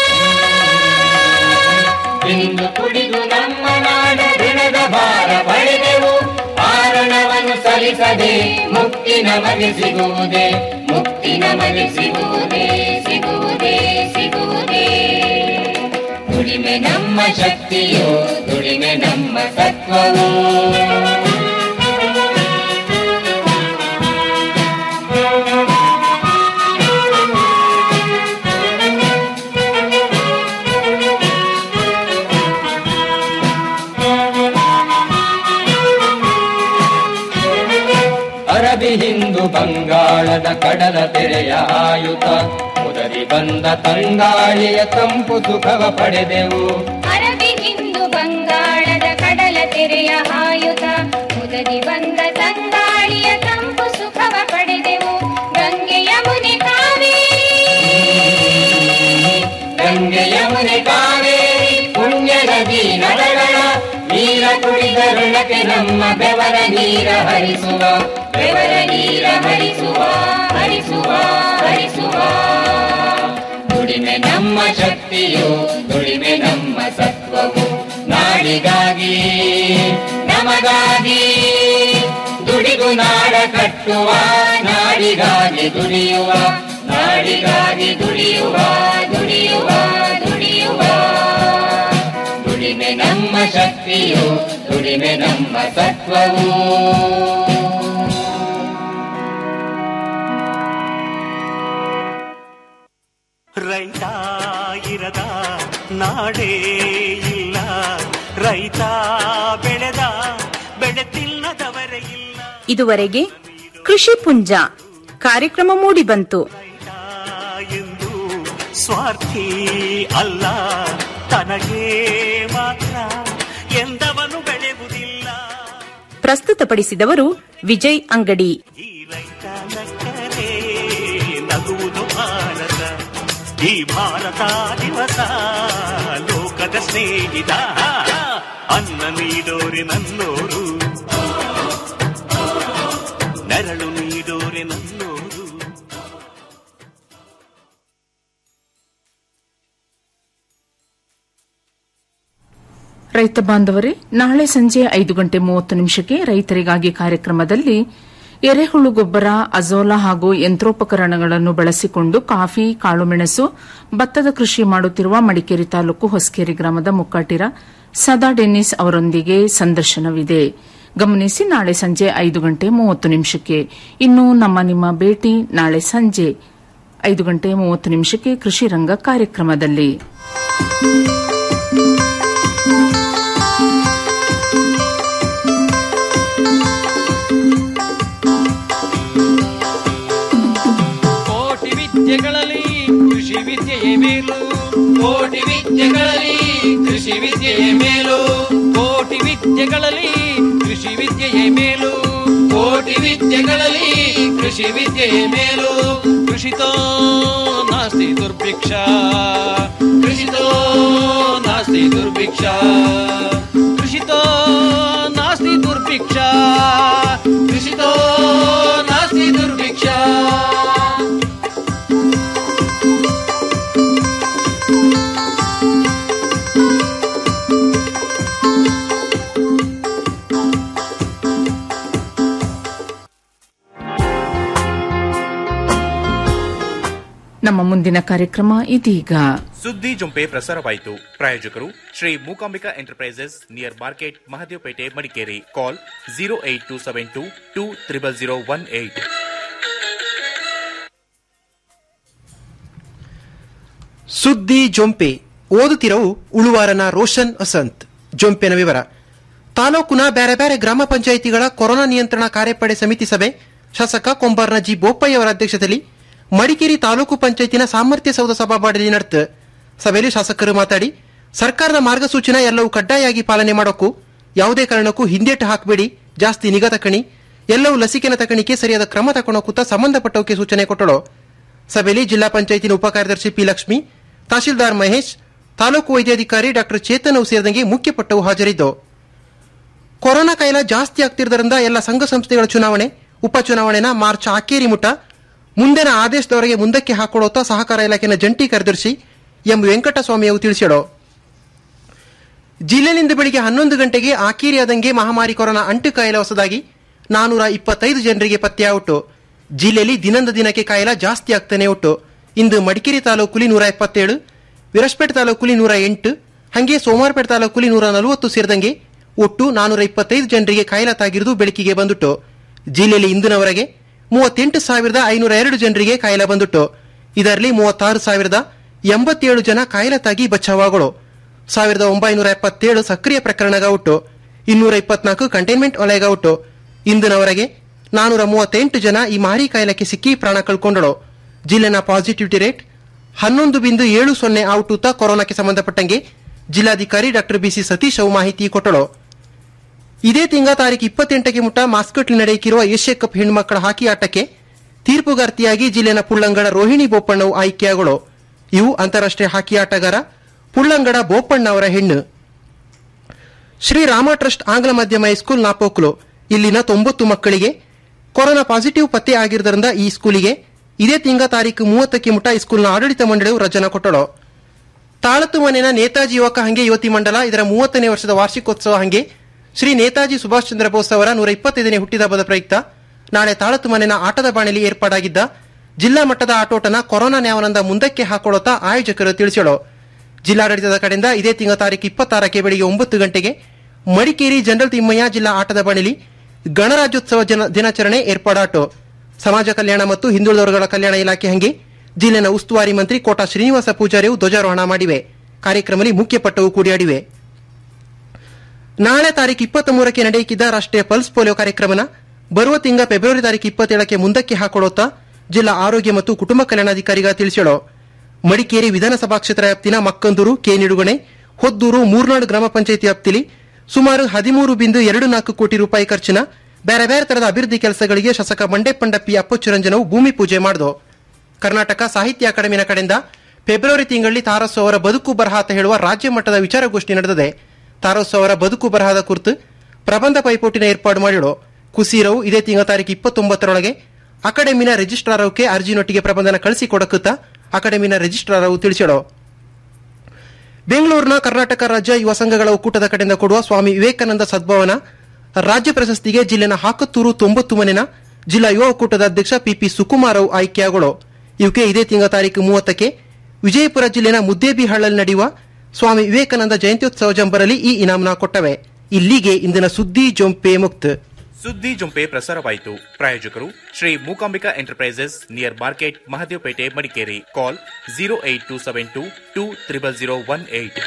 ಇಂದು ಕುಡಿದು ನಮ್ಮ ನಾಡ ಋಣದ ಭಾರ ಪಡೆದೆವು ಕಾರಣವನ್ನು ಸಲ್ಲಿಸದೆ ಮುಕ್ತಿ ನಮಗೆ ಸಿಗುವುದೇ ಮುಕ್ತಿ ನಮಗೆ ಸಿಗುವುದೇ ಸಿಗುವುದೇ ಸಿಗುವುದೇ ದುಡಿಮೆ ನಮ್ಮ ಶಕ್ತಿಯು ದುಡಿಮೆ ನಮ್ಮ ಸತ್ವವು ಅರಬಿ ಹಿಂದು ಬಂಗಾಳದ ಕಡಲ ತೆರೆಯ ಆಯುತ ಉದರಿ ಬಂದ ತಂಗಾಳಿಯ ತಂಪು ಸುಖವ ಪಡೆದೆವು ಅರಬಿ ಹಿಂದು ಬಂಗಾಳದ ಕಡಲ ತೆರೆಯ ಹಾಯುತ ಮುದದಿ ಬಂದ ತಂಗಾಳಿಯ ತಂಪು ಸುಖವ ಪಡೆದೆವು ಗಂಗೆ ಯಮುನೆ ಕಾವೇರಿ ಗಂಗೆ ಯಮುನೆ ಕಾವೇರಿ ಪುಣ್ಯ ನದಿ ನಡಗಳ ನೀರ ಕುಡಿದ ಋಣಕ್ಕೆ ನಮ್ಮ ಬೆವರ ನೀರ ಹರಿಸುವ ಬೆವರ ನೀರ ಹರಿಸುವ ಹರಿಸುವ ಹರಿಸುವ ದುಡಿಮೆ ನಮ್ಮ ಶಕ್ತಿಯು ದುಡಿಮೆ ನಮ್ಮ ಸತ್ವವು ನಾಡಿಗಾಗಿ ನಮಗಾಗಿ ದುಡಿದು ನಾಡ ಕಟ್ಟುವ ನಾಡಿಗಾಗಿ ದುಡಿಯುವ ನಾಡಿಗಾಗಿ ದುಡಿಯುವ ದುಡಿಯುವ ದುಡಿಯುವ ದುಡಿಮೆ ನಮ್ಮ ಶಕ್ತಿಯು ದುಡಿಮೆ ನಮ್ಮ ಸತ್ವವು ರೈತ ಇರದ ನಾಡೇ ಇಲ್ಲ ರೈತ ಬೆಳೆದ ಬೆಳೆ ತಿನ್ನದವರೇ ಇಲ್ಲ ಇದುವರೆಗೆ ಕೃಷಿ ಪುಂಜ ಕಾರ್ಯಕ್ರಮ ಮೂಡಿಬಂತು ಎಂದು ಸ್ವಾರ್ಥಿ ಅಲ್ಲ ತನಗೆ ಮಾತ್ರ ಎಂದವನು ಬೆಳೆಯುವುದಿಲ್ಲ ಪ್ರಸ್ತುತಪಡಿಸಿದವರು ವಿಜಯ್ ಅಂಗಡಿ ನಕ್ಕರೆ ನಗುವುದು ಭಾರತ ಈ ಭಾರತ ದಿವಸ ಲೋಕದ ಸ್ನೇಹಿತ ಅನ್ನ ನೀಡೋರೆ ನನ್ನೋರು ನೆರಳು ನೀಡೋರೆ ನನ್ನೋರು ರೈತ ಬಾಂಧವರೇ ನಾಳೆ ಸಂಜೆ ಐದು ಗಂಟೆ ಮೂವತ್ತು ನಿಮಿಷಕ್ಕೆ ರೈತರಿಗಾಗಿ ಕಾರ್ಯಕ್ರಮದಲ್ಲಿ ಎರೆಹುಳು ಗೊಬ್ಬರ ಅಜೋಲಾ ಹಾಗೂ ಯಂತ್ರೋಪಕರಣಗಳನ್ನು ಬಳಸಿಕೊಂಡು ಕಾಫಿ ಕಾಳುಮೆಣಸು ಭತ್ತದ ಕೃಷಿ ಮಾಡುತ್ತಿರುವ ಮಡಿಕೇರಿ ತಾಲೂಕು ಹೊಸಕೇರಿ ಗ್ರಾಮದ ಮುಕ್ಕಾಟಿರ ಸದಾ ಡೆನ್ನಿಸ್ ಅವರೊಂದಿಗೆ ಸಂದರ್ಶನವಿದೆ ಗಮನಿಸಿ ನಾಳೆ ಸಂಜೆ ಐದು ಗಂಟೆ ಮೂವತ್ತು ನಿಮಿಷಕ್ಕೆ ಇನ್ನು ನಮ್ಮ ನಿಮ್ಮ ಭೇಟಿ ನಾಳೆ ಸಂಜೆ ಐದು ಗಂಟೆ ಮೂವತ್ತು ನಿಮಿಷಕ್ಕೆ ಕೃಷಿ ರಂಗ ಕಾರ್ಯಕ್ರಮದಲ್ಲಿ ಕೋಟಿ ವಿದ್ಯೆಗಳಲ್ಲಿ ಕೃಷಿ ವಿದ್ಯೆಯೇ ಮೇಲು ಕೋಟಿ ವಿದ್ಯೆಗಳಲ್ಲಿ ಕೃಷಿ ವಿದ್ಯೆಯೇ ಮೇಲು ಕೋಟಿ ವಿದ್ಯೆಗಳಲ್ಲಿ ಕೃಷಿ ವಿದ್ಯೆಯೇ ಮೇಲು ಕೋಟಿ ವಿದ್ಯೆಗಳಲ್ಲಿ ಕೃಷಿ ವಿದ್ಯೆಯೇ ಮೇಲು ಕೃಷಿತೋ ನಾಸ್ತಿ ದುರ್ಭಿಕ್ಷ ಕೃಷಿತೋ ನಾಸ್ತಿ ದುರ್ಭಿಕ್ಷ ಕೃಷಿತೋ ನಾಸ್ತಿ ದುರ್ಭಿಕ್ಷ ಕೃಷಿತೋ ನಾಸ್ತಿ ದುರ್ಭಿಕ್ಷ ನಮ್ಮ ಮುಂದಿನ ಕಾರ್ಯಕ್ರಮ ಇದೀಗ ಸುದ್ದಿ ಜೊಂಪೆ ಪ್ರಸಾರವಾಯಿತು ಪ್ರಾಯೋಜಕರು Shri Mookambika enterprises near market Mahadevapete Madikeri call zero eight two seven two two triple zero one eight ಸುದ್ದಿ ಜೊಂಪೆ ಓದುತ್ತಿರವು ಉಳುವಾರನ ರೋಷನ್ ಅಸಂತ್ ಜೊಂಪೆನ ವಿವರ ತಾಲೂಕಿನ ಬೇರೆ ಬೇರೆ ಗ್ರಾಮ ಪಂಚಾಯಿತಿಗಳ ಕೊರೋನಾ ನಿಯಂತ್ರಣ ಕಾರ್ಯಪಡೆ ಸಮಿತಿ ಸಭೆ ಶಾಸಕ ಕೊಂಬರ್ನ ಜಿ ಬೋಪಯ್ಯ ಅವರ ಅಧ್ಯಕ್ಷತೆಯಲ್ಲಿ ಮಡಿಕೇರಿ ತಾಲೂಕು ಪಂಚಾಯತಿನ ಸಾಮರ್ಥ್ಯ ಸೌಧ ಸಭಾಬಾಡಲಿ ನಡೆತು ಸಭೆಯಲ್ಲಿ ಶಾಸಕರು ಮಾತಾಡಿ ಸರ್ಕಾರದ ಮಾರ್ಗಸೂಚಿನ ಎಲ್ಲವೂ ಕಡ್ಡಾಯಾಗಿ ಪಾಲನೆ ಮಾಡೋಕ್ಕೂ ಯಾವುದೇ ಕಾರಣಕ್ಕೂ ಹಿಂದೇಟು ಹಾಕಬೇಡಿ ಜಾಸ್ತಿ ನಿಗಾ ತಕಣಿ ಎಲ್ಲವೂ ಲಸಿಕೆನ ತಕಣಿಕೆ ಸರಿಯಾದ ಕ್ರಮ ತಕೊಳ್ಳೋಕೂತ ಸಂಬಂಧಪಟ್ಟವಕ್ಕೆ ಸೂಚನೆ ಕೊಟ್ಟಳು ಸಭೆಯಲ್ಲಿ ಜಿಲ್ಲಾ ಪಂಚಾಯತಿನ ಉಪ ಕಾರ್ಯದರ್ಶಿ ಪಿ ಲಕ್ಷ್ಮಿ ತಹಶೀಲ್ದಾರ್ ಮಹೇಶ್ ತಾಲೂಕು ವೈದ್ಯಾಧಿಕಾರಿ ಡಾಕ್ಟರ್ ಚೇತನ್ ಅವು ಸೇರಿದಂಗೆ ಮುಖ್ಯಪಟ್ಟವು ಹಾಜರಿದ್ದವು ಕೊರೋನಾ ಕಾಯಿಲೆ ಜಾಸ್ತಿ ಆಗ್ತಿರೋದ್ರಿಂದ ಎಲ್ಲ ಸಂಘ ಸಂಸ್ಥೆಗಳ ಚುನಾವಣೆ ಉಪಚುನಾವಣೆನ ಮಾರ್ಚ್ ಆಕೇರಿ ಮುಟ ಮುಂದಿನ ಆದೇಶದವರೆಗೆ ಮುಂದಕ್ಕೆ ಹಾಕೊಳ್ಳೋತ ಸಹಕಾರ ಇಲಾಖೆನ ಜಂಟಿ ಕಾರ್ಯದರ್ಶಿ ಎಂ ವೆಂಕಟಸ್ವಾಮಿ ಅವರು ತಿಳಿಸಿದರು ಜಿಲ್ಲೆಯಿಂದ ಬೆಳಿಗ್ಗೆ ಹನ್ನೊಂದು ಗಂಟೆಗೆ ಆಕೇರಿಯಾದಂಗೆ ಮಹಾಮಾರಿ ಕೊರೋನಾ ಅಂಟು ಕಾಯಿಲೆ ಹೊಸದಾಗಿ ನಾನೂರ ಇಪ್ಪತ್ತೈದು ಜನರಿಗೆ ಪತ್ತೆಯಾಗುಟ್ಟು ಜಿಲ್ಲೆಯಲ್ಲಿ ದಿನದ ದಿನಕ್ಕೆ ಕಾಯಿಲೆ ಜಾಸ್ತಿ ಆಗ್ತಾನೆ ಉಂಟು ಇಂದು ಮಡಿಕೇರಿ ತಾಲೂಕುಲಿ ನೂರ ಎಪ್ಪತ್ತೇಳು ವಿರಸ್ಪೇಟೆ ತಾಲೂಕುಲಿ ನೂರ ಎಂಟು ಹಾಗೆ ಸೋಮವಾರಪೇಟೆ ತಾಲೂಕುಲಿ ನೂರ ನಲವತ್ತು ಸೇರಿದಂಗೆ ಒಟ್ಟು ನಾನೂರ ಇಪ್ಪತ್ತೈದು ಜನರಿಗೆ ಕಾಯಿಲೆ ತಾಗಿರುವುದು ಬೆಳಕಿಗೆ ಬಂದುಟ್ಟು ಜಿಲ್ಲೆಯಲ್ಲಿ ಇಂದಿನವರೆಗೆ ಮೂವತ್ತೆಂಟು ಸಾವಿರದ ಐನೂರ ಎರಡು ಜನರಿಗೆ ಕಾಯಿಲೆ ಬಂದುಟ್ಟು ಇದರಲ್ಲಿ ಮೂವತ್ತಾರು ಸಾವಿರದ ಎಂಬತ್ತೇಳು ಜನ ಕಾಯಿಲೆ ತಾಗಿ ಬಚಾವಾಗಳು ಸಾವಿರದ ಒಂಬೈನೂರ ಎಪ್ಪತ್ತೇಳು ಸಕ್ರಿಯ ಪ್ರಕರಣಗ ಉಟ್ಟು ಇನ್ನೂರ ಇಪ್ಪತ್ನಾಲ್ಕು ಕಂಟೈನ್ಮೆಂಟ್ ವಲಯಗ ಉಟ್ಟು ಇಂದಿನವರೆಗೆ ನಾನೂರ ಮೂವತ್ತೆಂಟು ಜನ ಈ ಮಾರಿ ಕಾಯಿಲೆಗೆ ಸಿಕ್ಕಿ ಪ್ರಾಣ ಕಳ್ಕೊಂಡಳು ಜಿಲ್ಲೆನ ಪಾಸಿಟಿವಿಟಿ ರೇಟ್ ಹನ್ನೊಂದು ಬಿಂದು ಏಳು ಸೊನ್ನೆ ಔಟುತ್ತ ಕೊರೋನಾಕ್ಕೆ ಸಂಬಂಧಪಟ್ಟಂಗೆ ಜಿಲ್ಲಾಧಿಕಾರಿ ಡಾಕ್ಟರ್ ಬಿಸಿ ಸತೀಶ್ ಅವು ಮಾಹಿತಿ ಕೊಟ್ಟಳು ಇದೇ ತಿಂಗಳ ತಾರೀಕು ಇಪ್ಪತ್ತೆಂಟಕ್ಕೆ ಮುಟ್ಟ ಮಾಸ್ಕಟ್ಲಿ ನಡೆಯುತ್ತಿರುವ ಏಷ್ಯಾ ಕಪ್ ಹೆಣ್ಮಕ್ಕಳ ಹಾಕಿ ಆಟಕ್ಕೆ ತೀರ್ಪುಗಾರ್ತಿಯಾಗಿ ಜಿಲ್ಲೆನ ಪುಳ್ಳಂಗಡ ರೋಹಿಣಿ ಬೋಪಣ್ಣವು ಆಯ್ಕೆಯಾಗಳು ಇವು ಅಂತಾರಾಷ್ಟ್ರೀಯ ಹಾಕಿ ಆಟಗಾರ ಪುಳ್ಳಂಗಡ ಬೋಪಣ್ಣ ಅವರ ಹೆಣ್ಣು ಶ್ರೀ ರಾಮ ಟ್ರಸ್ಟ್ ಆಂಗ್ಲ ಮಾಧ್ಯಮ ಹೈಸ್ಕೂಲ್ ನಾಪೋಕ್ಲು ಇಲ್ಲಿನ ತೊಂಬತ್ತು ಮಕ್ಕಳಿಗೆ ಕೊರೋನಾ ಪಾಸಿಟಿವ್ ಪತ್ತೆ ಆಗಿರುವುದರಿಂದ ಈ ಸ್ಕೂಲಿಗೆ ಇದೇ ತಿಂಗಳ ತಾರೀಕು ಮೂವತ್ತಕ್ಕೆ ಮುಟ್ಟ ಈ ಸ್ಕೂಲ್ನ ಆಡಳಿತ ಮಂಡಳಿಯು ರಜನ ಕೊಟ್ಟಳು ತಾಳತ್ತು ಮನೆಯ ನೇತಾಜಿ ಯುವಕ ಹಂಗೆ ಯುವತಿ ಮಂಡಲ ಇದರ ಮೂವತ್ತನೇ ವರ್ಷದ ವಾರ್ಷಿಕೋತ್ಸವ ಹಂಗೆ ಶ್ರೀ ನೇತಾಜಿ ಸುಭಾಷ್ ಚಂದ್ರ ಬೋಸ್ ಅವರ ನೂರ ಇಪ್ಪತ್ತೈದನೇ ಹುಟ್ಟಿದಬ್ಬದ ಪ್ರಯುಕ್ತ ನಾಳೆ ತಾಳತ್ತು ಮನೆಯ ಆಟದ ಬಾಣಿಲಿ ಏರ್ಪಾಡಾಗಿದ್ದ ಜಿಲ್ಲಾ ಮಟ್ಟದ ಆಟೋಟನ ಕೊರೋನಾ ನ್ಯಾವನಂದ ಮುಂದಕ್ಕೆ ಹಾಕೊಳ್ಳುತ್ತಾ ಆಯೋಜಕರು ತಿಳಿಸಳು ಜಿಲ್ಲಾಡಳಿತದ ಕಡೆಯಿಂದ ಇದೇ ತಿಂಗಳ ತಾರೀಕು ಇಪ್ಪತ್ತಾರಕ್ಕೆ ಬೆಳಿಗ್ಗೆ ಒಂಬತ್ತು ಗಂಟೆಗೆ ಮಡಿಕೇರಿ ಜನರಲ್ ತಿಮ್ಮಯ್ಯ ಜಿಲ್ಲಾ ಆಟದ ಬಾಣಿಲಿ ಗಣರಾಜ್ಯೋತ್ಸವ ಜನ ದಿನಾಚರಣೆ ಏರ್ಪಾಡಾಟು ಸಮಾಜ ಕಲ್ಯಾಣ ಮತ್ತು ಹಿಂದುಳಿದವರುಗಳ ಕಲ್ಯಾಣ ಇಲಾಖೆ ಹಂಗೆ ಜಿಲ್ಲೆನ ಉಸ್ತುವಾರಿ ಮಂತ್ರಿ ಕೋಟಾ ಶ್ರೀನಿವಾಸ ಪೂಜಾರಿಯು ಧ್ವಜಾರೋಹಣ ಮಾಡಿವೆ ಕಾರ್ಯಕ್ರಮದಲ್ಲಿ ಮುಖ್ಯ ಪಟ್ಟವು ಕೂಡಿಯಾಡಿವೆ ನಾಳೆ ತಾರೀಕು ಇಪ್ಪತ್ತ ಮೂರಕ್ಕೆ ನಡೆಯುತ್ತಿದ್ದ ರಾಷ್ಟ್ರೀಯ ಪಲ್ಸ್ ಪೋಲಿಯೋ ಕಾರ್ಯಕ್ರಮನ ಬರುವ ತಿಂಗಳ ಫೆಬ್ರವರಿ ತಾರೀಕು ಇಪ್ಪತ್ತೇಳಕ್ಕೆ ಮುಂದಕ್ಕೆ ಹಾಕೊಳ್ಳುತ್ತಾ ಜಿಲ್ಲಾ ಆರೋಗ್ಯ ಮತ್ತು ಕುಟುಂಬ ಕಲ್ಯಾಣಾಧಿಕಾರಿಗ ತಿಳಿಸೋಳು ಮಡಿಕೇರಿ ವಿಧಾನಸಭಾ ಕ್ಷೇತ್ರ ವ್ಯಾಪ್ತಿನ ಮಕ್ಕಂದೂರು ಕೆ ನಿಡುಗಣೆ ಹೊದ್ದೂರು ಮೂರ್ನಾಡು ಗ್ರಾಮ ಪಂಚಾಯಿತಿ ವ್ಯಾಪ್ತಿಲಿ ಸುಮಾರು ಹದಿಮೂರು ಬಿಂದು ಎರಡು ನಾಲ್ಕು ಕೋಟಿ ರೂಪಾಯಿ ಖರ್ಚಿನ ಬೇರೆ ಬೇರೆ ತರದ ಅಭಿವೃದ್ಧಿ ಕೆಲಸಗಳಿಗೆ ಶಾಸಕ ಬಂಡೆ ಪಂಡಪ್ಪಿ ಅಪ್ಪಚ್ಚುರಂಜನವು ಭೂಮಿ ಪೂಜೆ ಮಾಡಿದು ಕರ್ನಾಟಕ ಸಾಹಿತ್ಯ ಅಕಾಡೆಮಿನ ಕಡೆಯಿಂದ ಫೆಬ್ರವರಿ ತಿಂಗಳಲ್ಲಿ ತಾರಸ್ಸು ಅವರ ಬದುಕು ಬರಹ ಅಂತ ಹೇಳುವ ರಾಜ್ಯ ಮಟ್ಟದ ವಿಚಾರಗೋಷ್ಠಿ ನಡೆದಿದೆ ತಾರಸ್ಸು ಅವರ ಬದುಕು ಬರಹದ ಕುರಿತು ಪ್ರಬಂಧ ಪೈಪೋಟಿನ ಏರ್ಪಾಡು ಮಾಡಿಳು ಕುಸೀರವು ಇದೇ ತಿಂಗಳ ತಾರೀಕು ಇಪ್ಪತ್ತೊಂಬತ್ತರೊಳಗೆ ಅಕಾಡೆಮಿನ ರಿಜಿಸ್ಟ್ರಾರ್ ಅವಕ್ಕೆ ಅರ್ಜಿನೊಟ್ಟಿಗೆ ಪ್ರಬಂಧನ ಕಳಿಸಿಕೊಡಕುತ್ತ ಅಕಾಡೆಮಿನ ರಿಜಿಸ್ಟ್ರಾರ್ ಅವು ತಿಳಿಸಿಳು ಬೆಂಗಳೂರಿನ ಕರ್ನಾಟಕ ರಾಜ್ಯ ಯುವ ಸಂಘಗಳ ಒಕ್ಕೂಟದ ಕಡೆಯಿಂದ ಕೊಡುವ ಸ್ವಾಮಿ ವಿವೇಕಾನಂದ ಸದ್ಭವನ ರಾಜ್ಯ ಪ್ರಶಸ್ತಿಗೆ ಜಿಲ್ಲೆನ ಹಾಕತ್ತೂರು ತೊಂಬತ್ತು ಮನೆನ ಜಿಲ್ಲಾ ಯುವ ಒಕ್ಕೂಟದ ಅಧ್ಯಕ್ಷ ಪಿಪಿ ಸುಕುಮಾರವು ಆಯ್ಕೆಯಾಗಳು ಇವಕ್ಕೆ ಇದೇ ತಿಂಗಳ ತಾರೀಕು ಮೂವತ್ತಕ್ಕೆ ವಿಜಯಪುರ ಜಿಲ್ಲೆನ ಮುದ್ದೇಬಿಹಳ್ಳಲ್ಲಿ ನಡೆಯುವ ಸ್ವಾಮಿ ವಿವೇಕಾನಂದ ಜಯಂತ್ಯೋತ್ಸವ ಜಂಬರಲ್ಲಿ ಈ ಇನಾಮನ ಕೊಟ್ಟವೆ ಇಲ್ಲಿಗೆ ಇಂದಿನ ಸುದ್ದಿ ಜೊಂಪೆ ಮುಕ್ತ ಸುದ್ದಿ ಜೊಂಪೆ ಪ್ರಸಾರವಾಯಿತು ಪ್ರಾಯೋಜಕರು Shri Mookambika enterprises near market Mahadevapete Madikeri call zero eight two seven two two triple zero one eight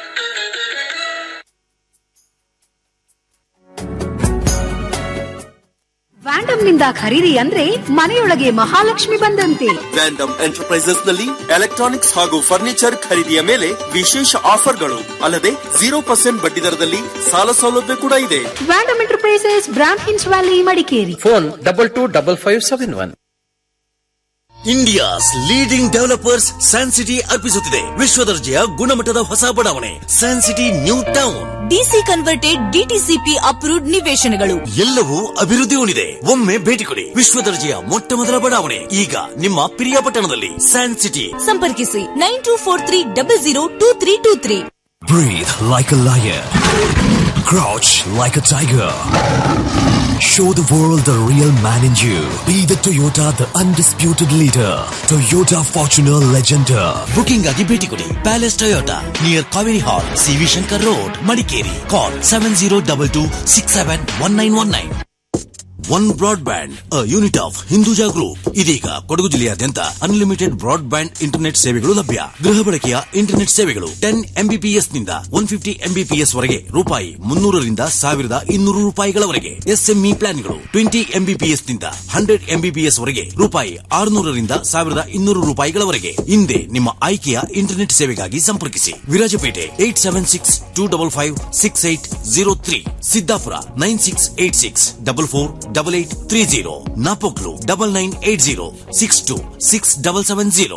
ವ್ಯಾಂಡಮ್ ನಿಂದ ಖರೀದಿ ಅಂದ್ರೆ ಮನೆಯೊಳಗೆ ಮಹಾಲಕ್ಷ್ಮಿ ಬಂದಂತೆ ವ್ಯಾಂಡಮ್ ಎಂಟರ್ಪ್ರೈಸಸ್ ನಲ್ಲಿ ಎಲೆಕ್ಟ್ರಾನಿಕ್ಸ್ ಹಾಗೂ ಫರ್ನಿಚರ್ ಖರೀದಿಯ ಮೇಲೆ ವಿಶೇಷ ಆಫರ್ಗಳು ಅಲ್ಲದೆ ಜೀರೋ ಪರ್ಸೆಂಟ್ ಬಡ್ಡಿ ದರದಲ್ಲಿ ಸಾಲ ಸೌಲಭ್ಯ ಕೂಡ ಇದೆ ವ್ಯಾಂಡಮ್ ಎಂಟರ್ಪ್ರೈಸಸ್ ಬ್ರಾಂಡ್ ಹಿನ್ಸ್ valley Madikeri phone double two double five seven one India's leading developers San city ಅರ್ಪಿಸುತ್ತಿದೆ ವಿಶ್ವದರ್ಜೆಯ ಗುಣಮಟ್ಟದ ಹೊಸ ಬಡಾವಣೆ San city new town DC converted DTCP approved ನಿವೇಶನಗಳು ಎಲ್ಲವೂ ಅಭಿವೃದ್ಧಿ ಹೊಂದಿದೆ ಒಮ್ಮೆ ಭೇಟಿ ಕೊಡಿ ವಿಶ್ವದರ್ಜೆಯ ಮೊಟ್ಟ ಮೊದಲ ಬಡಾವಣೆ ಈಗ ನಿಮ್ಮ ಪ್ರಿಯಪಟ್ಟಣದಲ್ಲಿ ಸ್ಯಾನ್ ಸಿಟಿ ಸಂಪರ್ಕಿಸಿ nine two four three double zero two three two three Breathe like a lion. Crouch like a tiger. Show the world the real man in you. Be the Toyota, the undisputed leader. Toyota Fortuner Legender. Booking ಆಗಿ ಭೇಟಿ ಕೊಡಿ palace Toyota near Kaveri hall CV Shankar road Madikeri call seven zero double two six seven one nine one nine one broadband a unit of Hinduja group ಇದೀಗ ಕೊಡಗು ಜಿಲ್ಲೆಯಾದ್ಯಂತ unlimited broad band internet ಸೇವೆಗಳು ಲಭ್ಯ ಗೃಹ ಬಳಕೆಯ internet ಸೇವೆಗಳು ಟೆನ್ ಎಂಬಿಪಿಎಸ್ ನಿಂದ one fifty Mbps ವರೆಗೆ ರೂಪಾಯಿ ಮುನ್ನೂರರಿಂದ ಸಾವಿರದ ಇನ್ನೂರು ರೂಪಾಯಿಗಳವರೆಗೆ ಎಸ್ಎಂಇ ಪ್ಲಾನ್ಗಳು ಟ್ವೆಂಟಿ ಎಂಬಿಪಿಎಸ್ ನಿಂದ ಹಂಡ್ರೆಡ್ ಎಂಬಿಪಿಎಸ್ ವರೆಗೆ ರೂಪಾಯಿ ಆರುನೂರರಿಂದ ಸಾವಿರದ ಇನ್ನೂರು ರೂಪಾಯಿಗಳವರೆಗೆ ಹಿಂದೆ ನಿಮ್ಮ ಆಯ್ಕೆಯ ಇಂಟರ್ನೆಟ್ ಸೇವೆಗಾಗಿ ಸಂಪರ್ಕಿಸಿ Virajpete eight seven six two double five six eight zero three Siddapura nine six eight six double four double eight three zero Napoklu double nine eight zero six two six double seven zero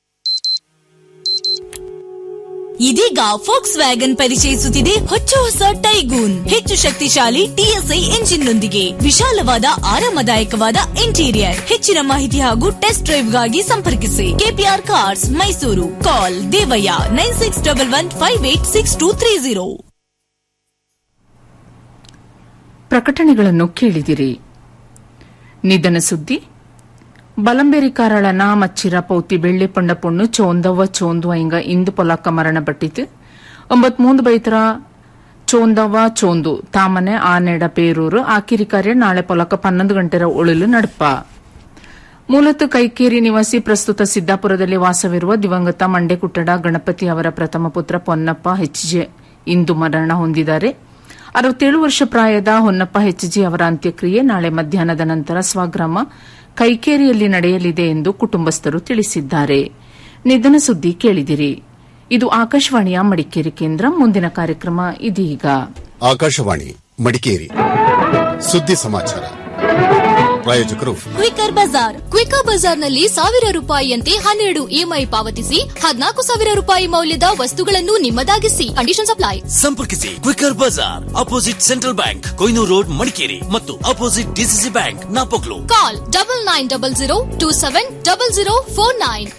ಇದೀಗ Volkswagen ಪರಿಚಯಿಸುತ್ತಿದೆ ಹೊಚ್ಚ ಹೊಸ Taigun ಹೆಚ್ಚು ಶಕ್ತಿಶಾಲಿ TSI ಎಂಜಿನ್ನೊಂದಿಗೆ ವಿಶಾಲವಾದ ಆರಾಮದಾಯಕವಾದ interior ಹೆಚ್ಚಿನ ಮಾಹಿತಿ ಹಾಗೂ ಟೆಸ್ಟ್ ಡ್ರೈವ್ಗಾಗಿ ಸಂಪರ್ಕಿಸಿ KPR cars Mysuru call Devaiah nine six double one five eight six two three zero ಪ್ರಕಟಣೆಗಳನ್ನು ಕೇಳಿದಿರಿ ನಿಧನ ಸುದ್ದಿ ಬಲಂಬೇರಿಕಾರಳನ ಮಚ್ಚಿರ ಪೌತಿ ಬೆಳ್ಳಿಪಂಡ ಪೊಣ್ಣು ಚೋಂದವ್ವ ಚೋಂದು ಐಂಗ ಇಂದು ಪೊಲಕ ಮರಣಪಟ್ಟಿತು ಒಂಬತ್ಮೂಂದು ಬೈತರ ಚೋಂದವ್ವ ಚೋಂದು ತಾಮನೆ ಆನೆಡ ಪೇರೂರು ಆಕಿರಿ ಕಾರ್ಯ ನಾಳೆ ಪೊಲಕ ಪನ್ನೊಂದು ಗಂಟೆರ ಉಳಿಲು ನಡಪ ಮೂಲತಃ ಕೈಕೇರಿ ನಿವಾಸಿ ಪ್ರಸ್ತುತ ಸಿದ್ದಾಪುರದಲ್ಲಿ ವಾಸವಿರುವ ದಿವಂಗತ ಮಂಡೆಕುಟ್ಟಡ ಗಣಪತಿ ಅವರ ಪ್ರಥಮ ಪುತ್ರ ಪೊನ್ನಪ್ಪ ಹೆಚ್ಜೆ ಇಂದು ಮರಣ ಹೊಂದಿದ್ದಾರೆ ಅರವತ್ತೇಳು ವರ್ಷ ಪ್ರಾಯದ ಹೊನ್ನಪ್ಪ ಹೆಚ್ಜಿ ಅವರ ಅಂತ್ಯಕ್ರಿಯೆ ನಾಳೆ ಮಧ್ಯಾಹ್ನದ ನಂತರ ಸ್ವಗ್ರಾಮ ಕೈಕೇರಿಯಲ್ಲಿ ನಡೆಯಲಿದೆ ಎಂದು ಕುಟುಂಬಸ್ಥರು ತಿಳಿಸಿದ್ದಾರೆ ನಿಧನ ಸುದ್ದಿ ಕೇಳಿದಿರಿ ಇದು ಆಕಾಶವಾಣಿಯ ಮಡಿಕೇರಿ ಕೇಂದ್ರ ಮುಂದಿನ ಕಾರ್ಯಕ್ರಮ ಇದೀಗ ಆಕಾಶವಾಣಿ ಮಡಿಕೇರಿ ಸುದ್ದಿ ಸಮಾಚಾರ ಪ್ರಾಯೋಜಕರು ಕ್ವಿಕರ್ ಬಜಾರ್ ಕ್ವಿಕರ್ ಬಜಾರ್ನಲ್ಲಿ ಸಾವಿರ ರೂಪಾಯಿಯಂತೆ ಹನ್ನೆರಡು ಇಎಂಐ ಪಾವತಿಸಿ ಹದಿನಾಲ್ಕು ಸಾವಿರ ರೂಪಾಯಿ ಮೌಲ್ಯದ ವಸ್ತುಗಳನ್ನು ನಿಮ್ಮದಾಗಿಸಿ ಕಂಡೀಷನ್ ಅಪ್ಲೈ ಸಂಪರ್ಕಿಸಿ quicker Bazaar opposite central bank Koynur road Madikeri ಮತ್ತು opposite DCC bank Napoklu call double nine double zero two seven double zero four nine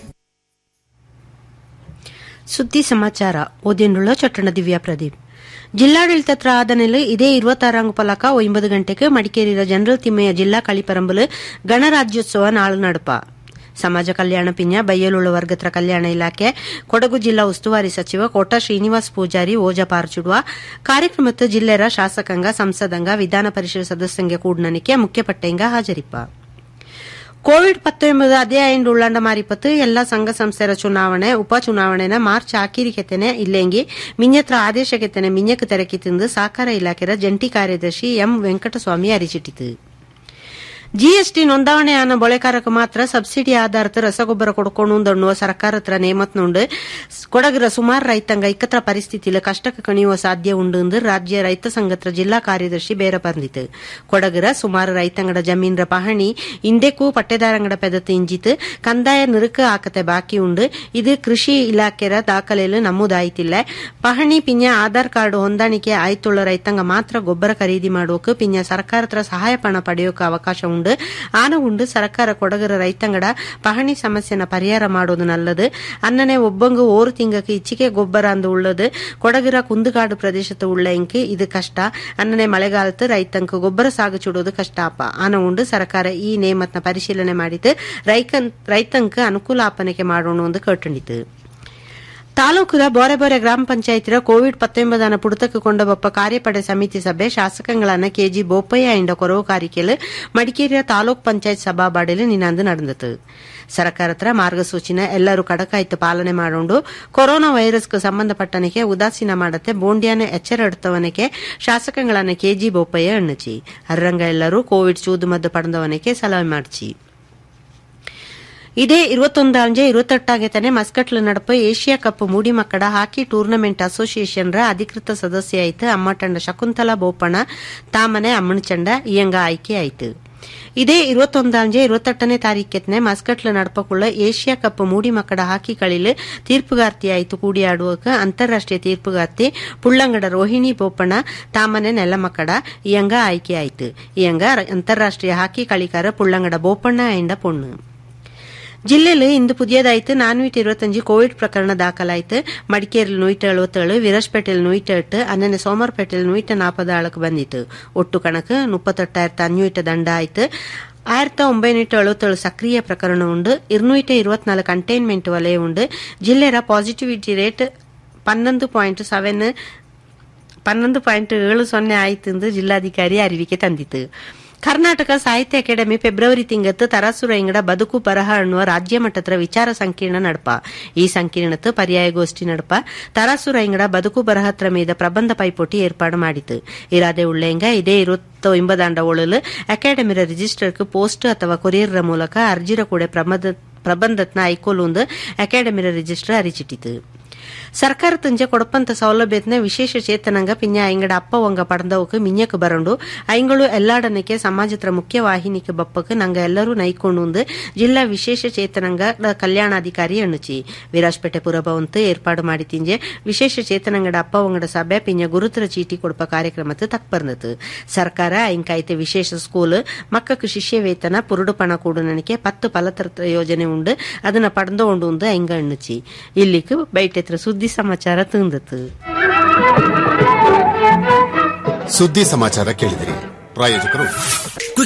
ಸುದ್ದಿ ಸಮಾಚಾರ ಓದಿನುಳ್ಳ ಚಟ್ಟಣ ದಿವ್ಯಾ ಪ್ರದೀಪ್ ಜಿಲ್ಲಾಡಳಿತ ಆದನೆಲು ಇದೇ ഇരുപത്താറാം ಪಲಕ ഒമ്പത് ಗಂಟೆಗೆ ಮಡಿಕೇರಿಯ ಜನರಲ್ ತಿಮ್ಮಯ್ಯ ಜಿಲ್ಲಾ കളിപ്പറമ്പില് ಗಣರಾಜ್ಯೋತ್ಸವ ನಾಳೆ ನಡಪ ಸಮಾಜ ಕಲ್ಯಾಣ ಪಿಂಜ ಬಯ್ಯಲುಳ್ಳ ವರ್ಗತ್ರ ಕಲ್ಯಾಣ ಇಲಾಖೆ ಕೊಡಗು ಜಿಲ್ಲಾ ಉಸ್ತುವಾರಿ ಸಚಿವ ಕೋಟ ಶ್ರೀನಿವಾಸ್ ಪೂಜಾರಿ ಓಜ ಪಾರ್ಚುಡುವ ಕಾರ್ಯಕ್ರಮತ್ತು ಜಿಲ್ಲೆರ ಶಾಸಕಾಂಗ ಸಂಸದಂಗ ವಿಧಾನ ಪರಿಷತ್ ಸದಸ್ಯಂಗೆ ಕೂಡ್ನನಿಕೆ ಮುಖ್ಯ ಪಟ್ಟೆಂಗ ಹಾಜರಿಪ್ಪ ಕೋವಿಡ್ ಪತ್ತೊಂಬತ್ತು ಅದೇ ಐಂಡು ಉಳ್ಳಂಡ ಮಾರಿಪತ್ತು ಎಲ್ಲ ಸಂಘ ಸಂಸ್ಥೆರ ಚುನಾವಣೆ ಉಪ ಚುನಾವಣೆನ ಮಾರ್ಚ್ ಆಕಿರಿಕೆತೆನೆ ಇಲ್ಲೆಂಗಿ ಮಿನ್ಯತ್ರ ಆದೇಶಕೆತೆನೆ ಮಿನ್ಯಕ್ ತೆರಕಿ ತಿಂದು ಸಹಕಾರ ಇಲಾಖೆಯ ಜಂಟಿ ಕಾರ್ಯದರ್ಶಿ ಎಂ ವೆಂಕಟಸ್ವಾಮಿ ಅರಿಚಿಟ್ಟಿತು ಜಿಎಸ್ಟಿ ನೋಂದಾವಣೆಯಾನ ಬೊಳೆಕಾರಕ್ಕೆ ಮಾತ್ರ ಸಬ್ಸಿಡಿ ಆಧಾರಿತ ರಸಗೊಬ್ಬರ ಕೊಡ್ಕೊಂಡು ಸರ್ಕಾರ ಹತ್ರ ನೇಮತ್ನುಂಡು ಕೊಡಗಿರ ಸುಮಾರು ರೈತಂಗ ಇಕ್ಕತ್ರ ಪರಿಸ್ಥಿತಿಲ ಕಷ್ಟಕ್ಕೆ ಕಣಿಯುವ ಸಾಧ್ಯ ಉಂಡು ಎಂದು ರಾಜ್ಯ ರೈತ ಸಂಘತ್ರ ಜಿಲ್ಲಾ ಕಾರ್ಯದರ್ಶಿ ಬೇರ ಬಂದಿತು ಕೊಡಗಿರ ಸುಮಾರು ರೈತಂಗಡ ಜಮೀನ್ರ ಪಹಣಿ ಇಂದೆಕ್ಕೂ ಪಟ್ಟೆದಾರಂಗಡ ಪೆದತ್ತು ಇಂಜಿತು ಕಂದಾಯ ನಿರುಕ ಆಕತೆ ಬಾಕಿ ಉಂಡು ಇದು ಕೃಷಿ ಇಲಾಖೆರ ದಾಖಲೆಯಲ್ಲಿ ನಮೂದಾಯ್ತಿಲ್ಲ ಪಹಣಿ ಪಿಂಜ ಆಧಾರ್ ಕಾರ್ಡ್ ಹೊಂದಾಣಿಕೆ ಆಯ್ತುಳ್ಳ ರೈತಂಗ ಮಾತ್ರ ಗೊಬ್ಬರ ಖರೀದಿ ಮಾಡುವಕ್ಕೆ ಪಿಂಜ ಸರ್ಕಾರ ಹತ್ರ ಸಹಾಯ ಪಣ ಪಡೆಯೋಕೆ ಅವಕಾಶ ಉಂಡು ಆನ ಉಂಡು ಸರ್ಕಾರ ಕೊಡಗರ ರೈತಂಗಡ ಪಹಣಿ ಸಮಸ್ಯೆನ ಪರಿಹಾರ ಮಾಡೋದು ನಲ್ಲದು ಅನ್ನನೆ ಒಬ್ಬಂಗು ಓರು ತಿಂಗಕ್ಕೆ ಇಚ್ಚಿಕೆ ಗೊಬ್ಬರ ಅಂದು ಉಳ್ಳದು ಕೊಡಗಿರ ಕುಂದುಕಾಡು ಪ್ರದೇಶದ ಉಳ್ಳ ಇಂಕ್ ಇದು ಕಷ್ಟ ಅನ್ನನೆ ಮಳೆಗಾಲത്ത് ರೈತಂಕ ಗೊಬ್ಬರ ಸಾಗು ಚುಡೋದು ಕಷ್ಟ ಅಪ್ಪ ಆನ ಉಂಡು ಸರ್ಕಾರ ಈ ನೇಮತ್ನ ಪರಿಶೀಲನೆ ಮಾಡಿತು ರೈತಂಕ ಅನುಕೂಲ ಆಪನೆಗೆ ಮಾಡೋಣ ಎಂದು ಕೇಟಂಡಿತು ತಾಲೂಕುದ ಬೋರೆ ಬೋರೆ ಗ್ರಾಮ ಪಂಚಾಯತಿರ ಕೋವಿಡ್ ಪತ್ತೊಂಬದನ ಪುಡತಕ್ಕೆ ಕೊಂಡಬಪ್ಪ ಕಾರ್ಯಪಡೆ ಸಮಿತಿ ಸಭೆ ಶಾಸಕಗಳನ್ನ ಕೆಜಿ ಬೋಪಯ್ಯ ಇಂಡ ಕೊರವು ಕಾರಿಕೆಲು ಮಡಿಕೇರಿಯ ತಾಲೂಕ್ ಪಂಚಾಯತ್ ಸಭಾಬಾಡಿಲು ನಿನ್ನಂದು ನಡೆದತು ಸರ್ಕಾರ ಹತ್ರ ಮಾರ್ಗಸೂಚಿನ ಎಲ್ಲರೂ ಕಡಕಾಯ್ತು ಪಾಲನೆ ಮಾಡೋಂಡು ಕೊರೋನಾ ವೈರಸ್ಗೆ ಸಂಬಂಧಪಟ್ಟನಕ್ಕೆ ಉದಾಸೀನ ಮಾಡತ್ತೆ ಬೋಂಡ್ಯಾನ ಎಚ್ಚರ ಎಡ್ತವನಕ್ಕೆ ಶಾಸಕಗಳನ್ನ ಕೆಜಿ ಬೋಪಯ್ಯ ಎಣ್ಣಚಿ ಅರ್ರಂಗ ಎಲ್ಲರೂ ಕೋವಿಡ್ ಚೂದುಮದ್ದು ಪಡೆದವನಕ್ಕೆ ಸಲಹೆ ಮಾಡ್ಚಿ ಇದೇ ഇരുപത്തൊന്നാഞ്ച് ഇരുപത്തെട്ടാಗೆ ತಾನೆ ಮಸ್ಕಟ್ಲು ನಡಪ ಏಷ್ಯಾ ಕಪ್ ಮೂಡಿ ಮಕ್ಕಳ ಹಾಕಿ ಟೂರ್ನಮೆಂಟ್ ಅಸೋಸಿಯೇಷನ್ ರ ಅಧಿಕೃತ ಸದಸ್ಯ ಆಯ್ತು ಅಮ್ಮಟಂಡ ಶಕುಂತಲಾ ಬೋಪಣ್ಣ ತಾಮನೆ ಅಮ್ಮಣಚಂಡ ಇಯಂಗ ಆಯ್ಕೆ ಆಯ್ತು ಇದೇ ഇരുപത്തൊന്നാഞ്ച് ഇരുപത്തെಟ್ಟನೇ ತಾರೀಕೆತ್ನೆ ಮಸ್ಕಟ್ಲು ನಡಪಕುಳ್ಳ ಏಷ್ಯಾ ಕಪ್ ಮೂಡಿ ಮಕ್ಕಳ ಹಾಕಿ ಕಳಿಲು ತೀರ್ಪುಗಾರ್ತಿಯಾಯಿತು ಕೂಡಿಯಾಡುವಕ ಅಂತಾರಾಷ್ಟ್ರೀಯ ತೀರ್ಪುಗಾರ್ತಿ ಪುಳ್ಳಂಗಡ ರೋಹಿಣಿ ಬೋಪಣ್ಣ ತಾಮನೆ ನೆಲಮಕ್ಕಡ ಇಯಂಗ ಆಯ್ಕೆ ಆಯ್ತು ಇಯಂಗ ಅಂತಾರಾಷ್ಟ್ರೀಯ ಹಾಕಿ കളിക്കാർ പുള്ളങ്ങട ബോപ്പണ്ണ അയണ്ട പൊണ്ണ് ಜಿಲ್ಲೆಯಲ್ಲಿ ಇಂದು ಪುದಿಯದಾಯ್ತು ನಾನೂറ്റി ഇരുപത്തഞ്ച് ಕೋವಿಡ್ ಪ್ರಕರಣ ದಾಖಲಾಯ್ತು ಮಡಿಕೇರಿಯಲ್ಲಿ ನೂಟ ಎಳುವತ್ತೇಳು ವಿರಾಜ್ಪೇಟೆಯಲ್ಲಿ ನೂಟ ಎಟ್ಟು ಅನ್ನನೆ ಸೋಮವಾರಪೇಟೆಯಲ್ಲಿ ನೂಟ ನಾಲ್ಪದ ಆಳಕ್ಕೆ ಬಂದಿತ್ತು ಒಟ್ಟು ಕಣக்கு ಮುಪ್ಪತ್ತೆಟ್ಟಾಯಿರത്തി ಅഞ്ഞൂറ്റ ದಂಡ ಆಯ್ತು ആയിരത്തി ഒമ്പതിനൂറ്റി എഴുപത്തേഴ് സക്രിയ പ്രകരണമുണ്ട് ഇരുന്നൂറ്റി ഇരുപത്തിനാല് കണ്ടെയ്ൻമെന്റ് വലയമുണ്ട് ജില്ലയുടെ പോസിറ്റിവിറ്റി ರೇಟ್ ಪನ್ನೊಂದು ಪಾಯಿಂಟ್ ಸೆವೆನ್ ಪನ್ನೊಂದು ಪಾಯಿಂಟ್ ಏಳು ಸೊನ್ನೆ ಆಯ್ತು ಎಂದು ಜಿಲ್ಲಾಧಿಕಾರಿ ಅರಿವಿಕೆ ತಂದಿತು ಕರ್ನಾಟಕ ಸಾಹಿತ್ಯ ಅಕಾಡೆಮಿ ಫೆಬ್ರವರಿ ತಿಂಗತ್ತು ತರಾಸುರ ಇಂಗಡ ಬದುಕು ಬರಹ ಅನ್ನುವ ರಾಜ್ಯ ಮಟ್ಟದ ವಿಚಾರ ಸಂಕಿರಣ ನಡಪ ಈ ಸಂಕಿರಣತ್ತು ಪರ್ಯಾಯಗೋಷ್ಠಿ ನಡಪ ತರಾಸುರ ಇಂಗಡ ಬದುಕು ಬರಹತ್ರ ಮೀದ ಪ್ರಬಂಧ ಪೈಪೋಟಿ ಏರ್ಪಾಡು ಮಾಡಿತು ಇರಾದೆ ಉಳ್ಳೆಂಗ ಇದೇ ಇರುವತ್ತು ಇಂಬದಾಂಡ ಒಳಲು ಅಕಾಡೆಮಿರ ರಿಜಿಸ್ಟರ್க்கு ಪೋಸ್ಟ್ ಅಥವಾ ಕೊರಿಯರ್ ಮೂಲಕ ಅರ್ಜಿರ ಕೂಡ ಪ್ರಬಂಧತ್ನ ಐಕೋಲು ಅಕಾಡೆಮಿರ ರಿಜಿಸ್ಟರ್ ಅರಿಚಿಟ್ಟಿತು ಸರ್ಕಾರ ತಂಜೆ ಕೊಡಪಂತ ಸೌಲಭ್ಯತ್ನ ವಿಶೇಷ ಚೇತನಂಗ ಪಿಂಜ ಐಂಗಡ ಅಪ್ಪ ಒಂಗ ಪಡೆದವಕ್ಕೆ ಮಿಂಜಕ್ ಬರಂಡು ಐಂಗಳು ಎಲ್ಲಾಡನಕ್ಕೆ ಸಮಾಜತ್ರ ಮುಖ್ಯ ವಾಹಿನಿಗೆ ಬಪ್ಪಕ್ಕೆ ನಂಗ ಎಲ್ಲರೂ ನೈಕೊಂಡು ಜಿಲ್ಲಾ ವಿಶೇಷ ಚೇತನಂಗ ಕಲ್ಯಾಣಾಧಿಕಾರಿ ಎಣ್ಣುಚಿ ವಿರಾಜ್ಪೇಟೆ ಪುರಭವಂತ ಏರ್ಪಾಡು ಮಾಡಿ ತಿಂಜೆ ವಿಶೇಷ ಚೇತನಂಗಡ ಅಪ್ಪ ಒಂಗಡ ಸಭೆ ಪಿಂಜ ಗುರುತರ ಚೀಟಿ ಕೊಡಪ ಕಾರ್ಯಕ್ರಮಕ್ಕೆ ತಕ್ ಬಂದತು ಸರ್ಕಾರ ಐಂಕಾಯ್ತೆ ವಿಶೇಷ ಸ್ಕೂಲ್ ಮಕ್ಕಕ್ಕೆ ಶಿಷ್ಯ ವೇತನ ಪುರುಡು ಪಣ ಕೂಡು ನನಗೆ ಪತ್ತು ಫಲತರ ಯೋಜನೆ ಉಂಡು ಅದನ್ನ ಪಡೆದೋಂಡು ಉಂದು ಐಂಗ ಎಣ್ಣುಚಿ ಇಲ್ಲಿக்கு ಬೈಟೆತ್ರ ಸುದ್ದಿ ಸಮಾಚಾರ ತಂದತು ಸುದ್ದಿ ಸಮಾಚಾರ ಕೇಳಿದಿರಿ ಪ್ರಾಯೋಜಕರು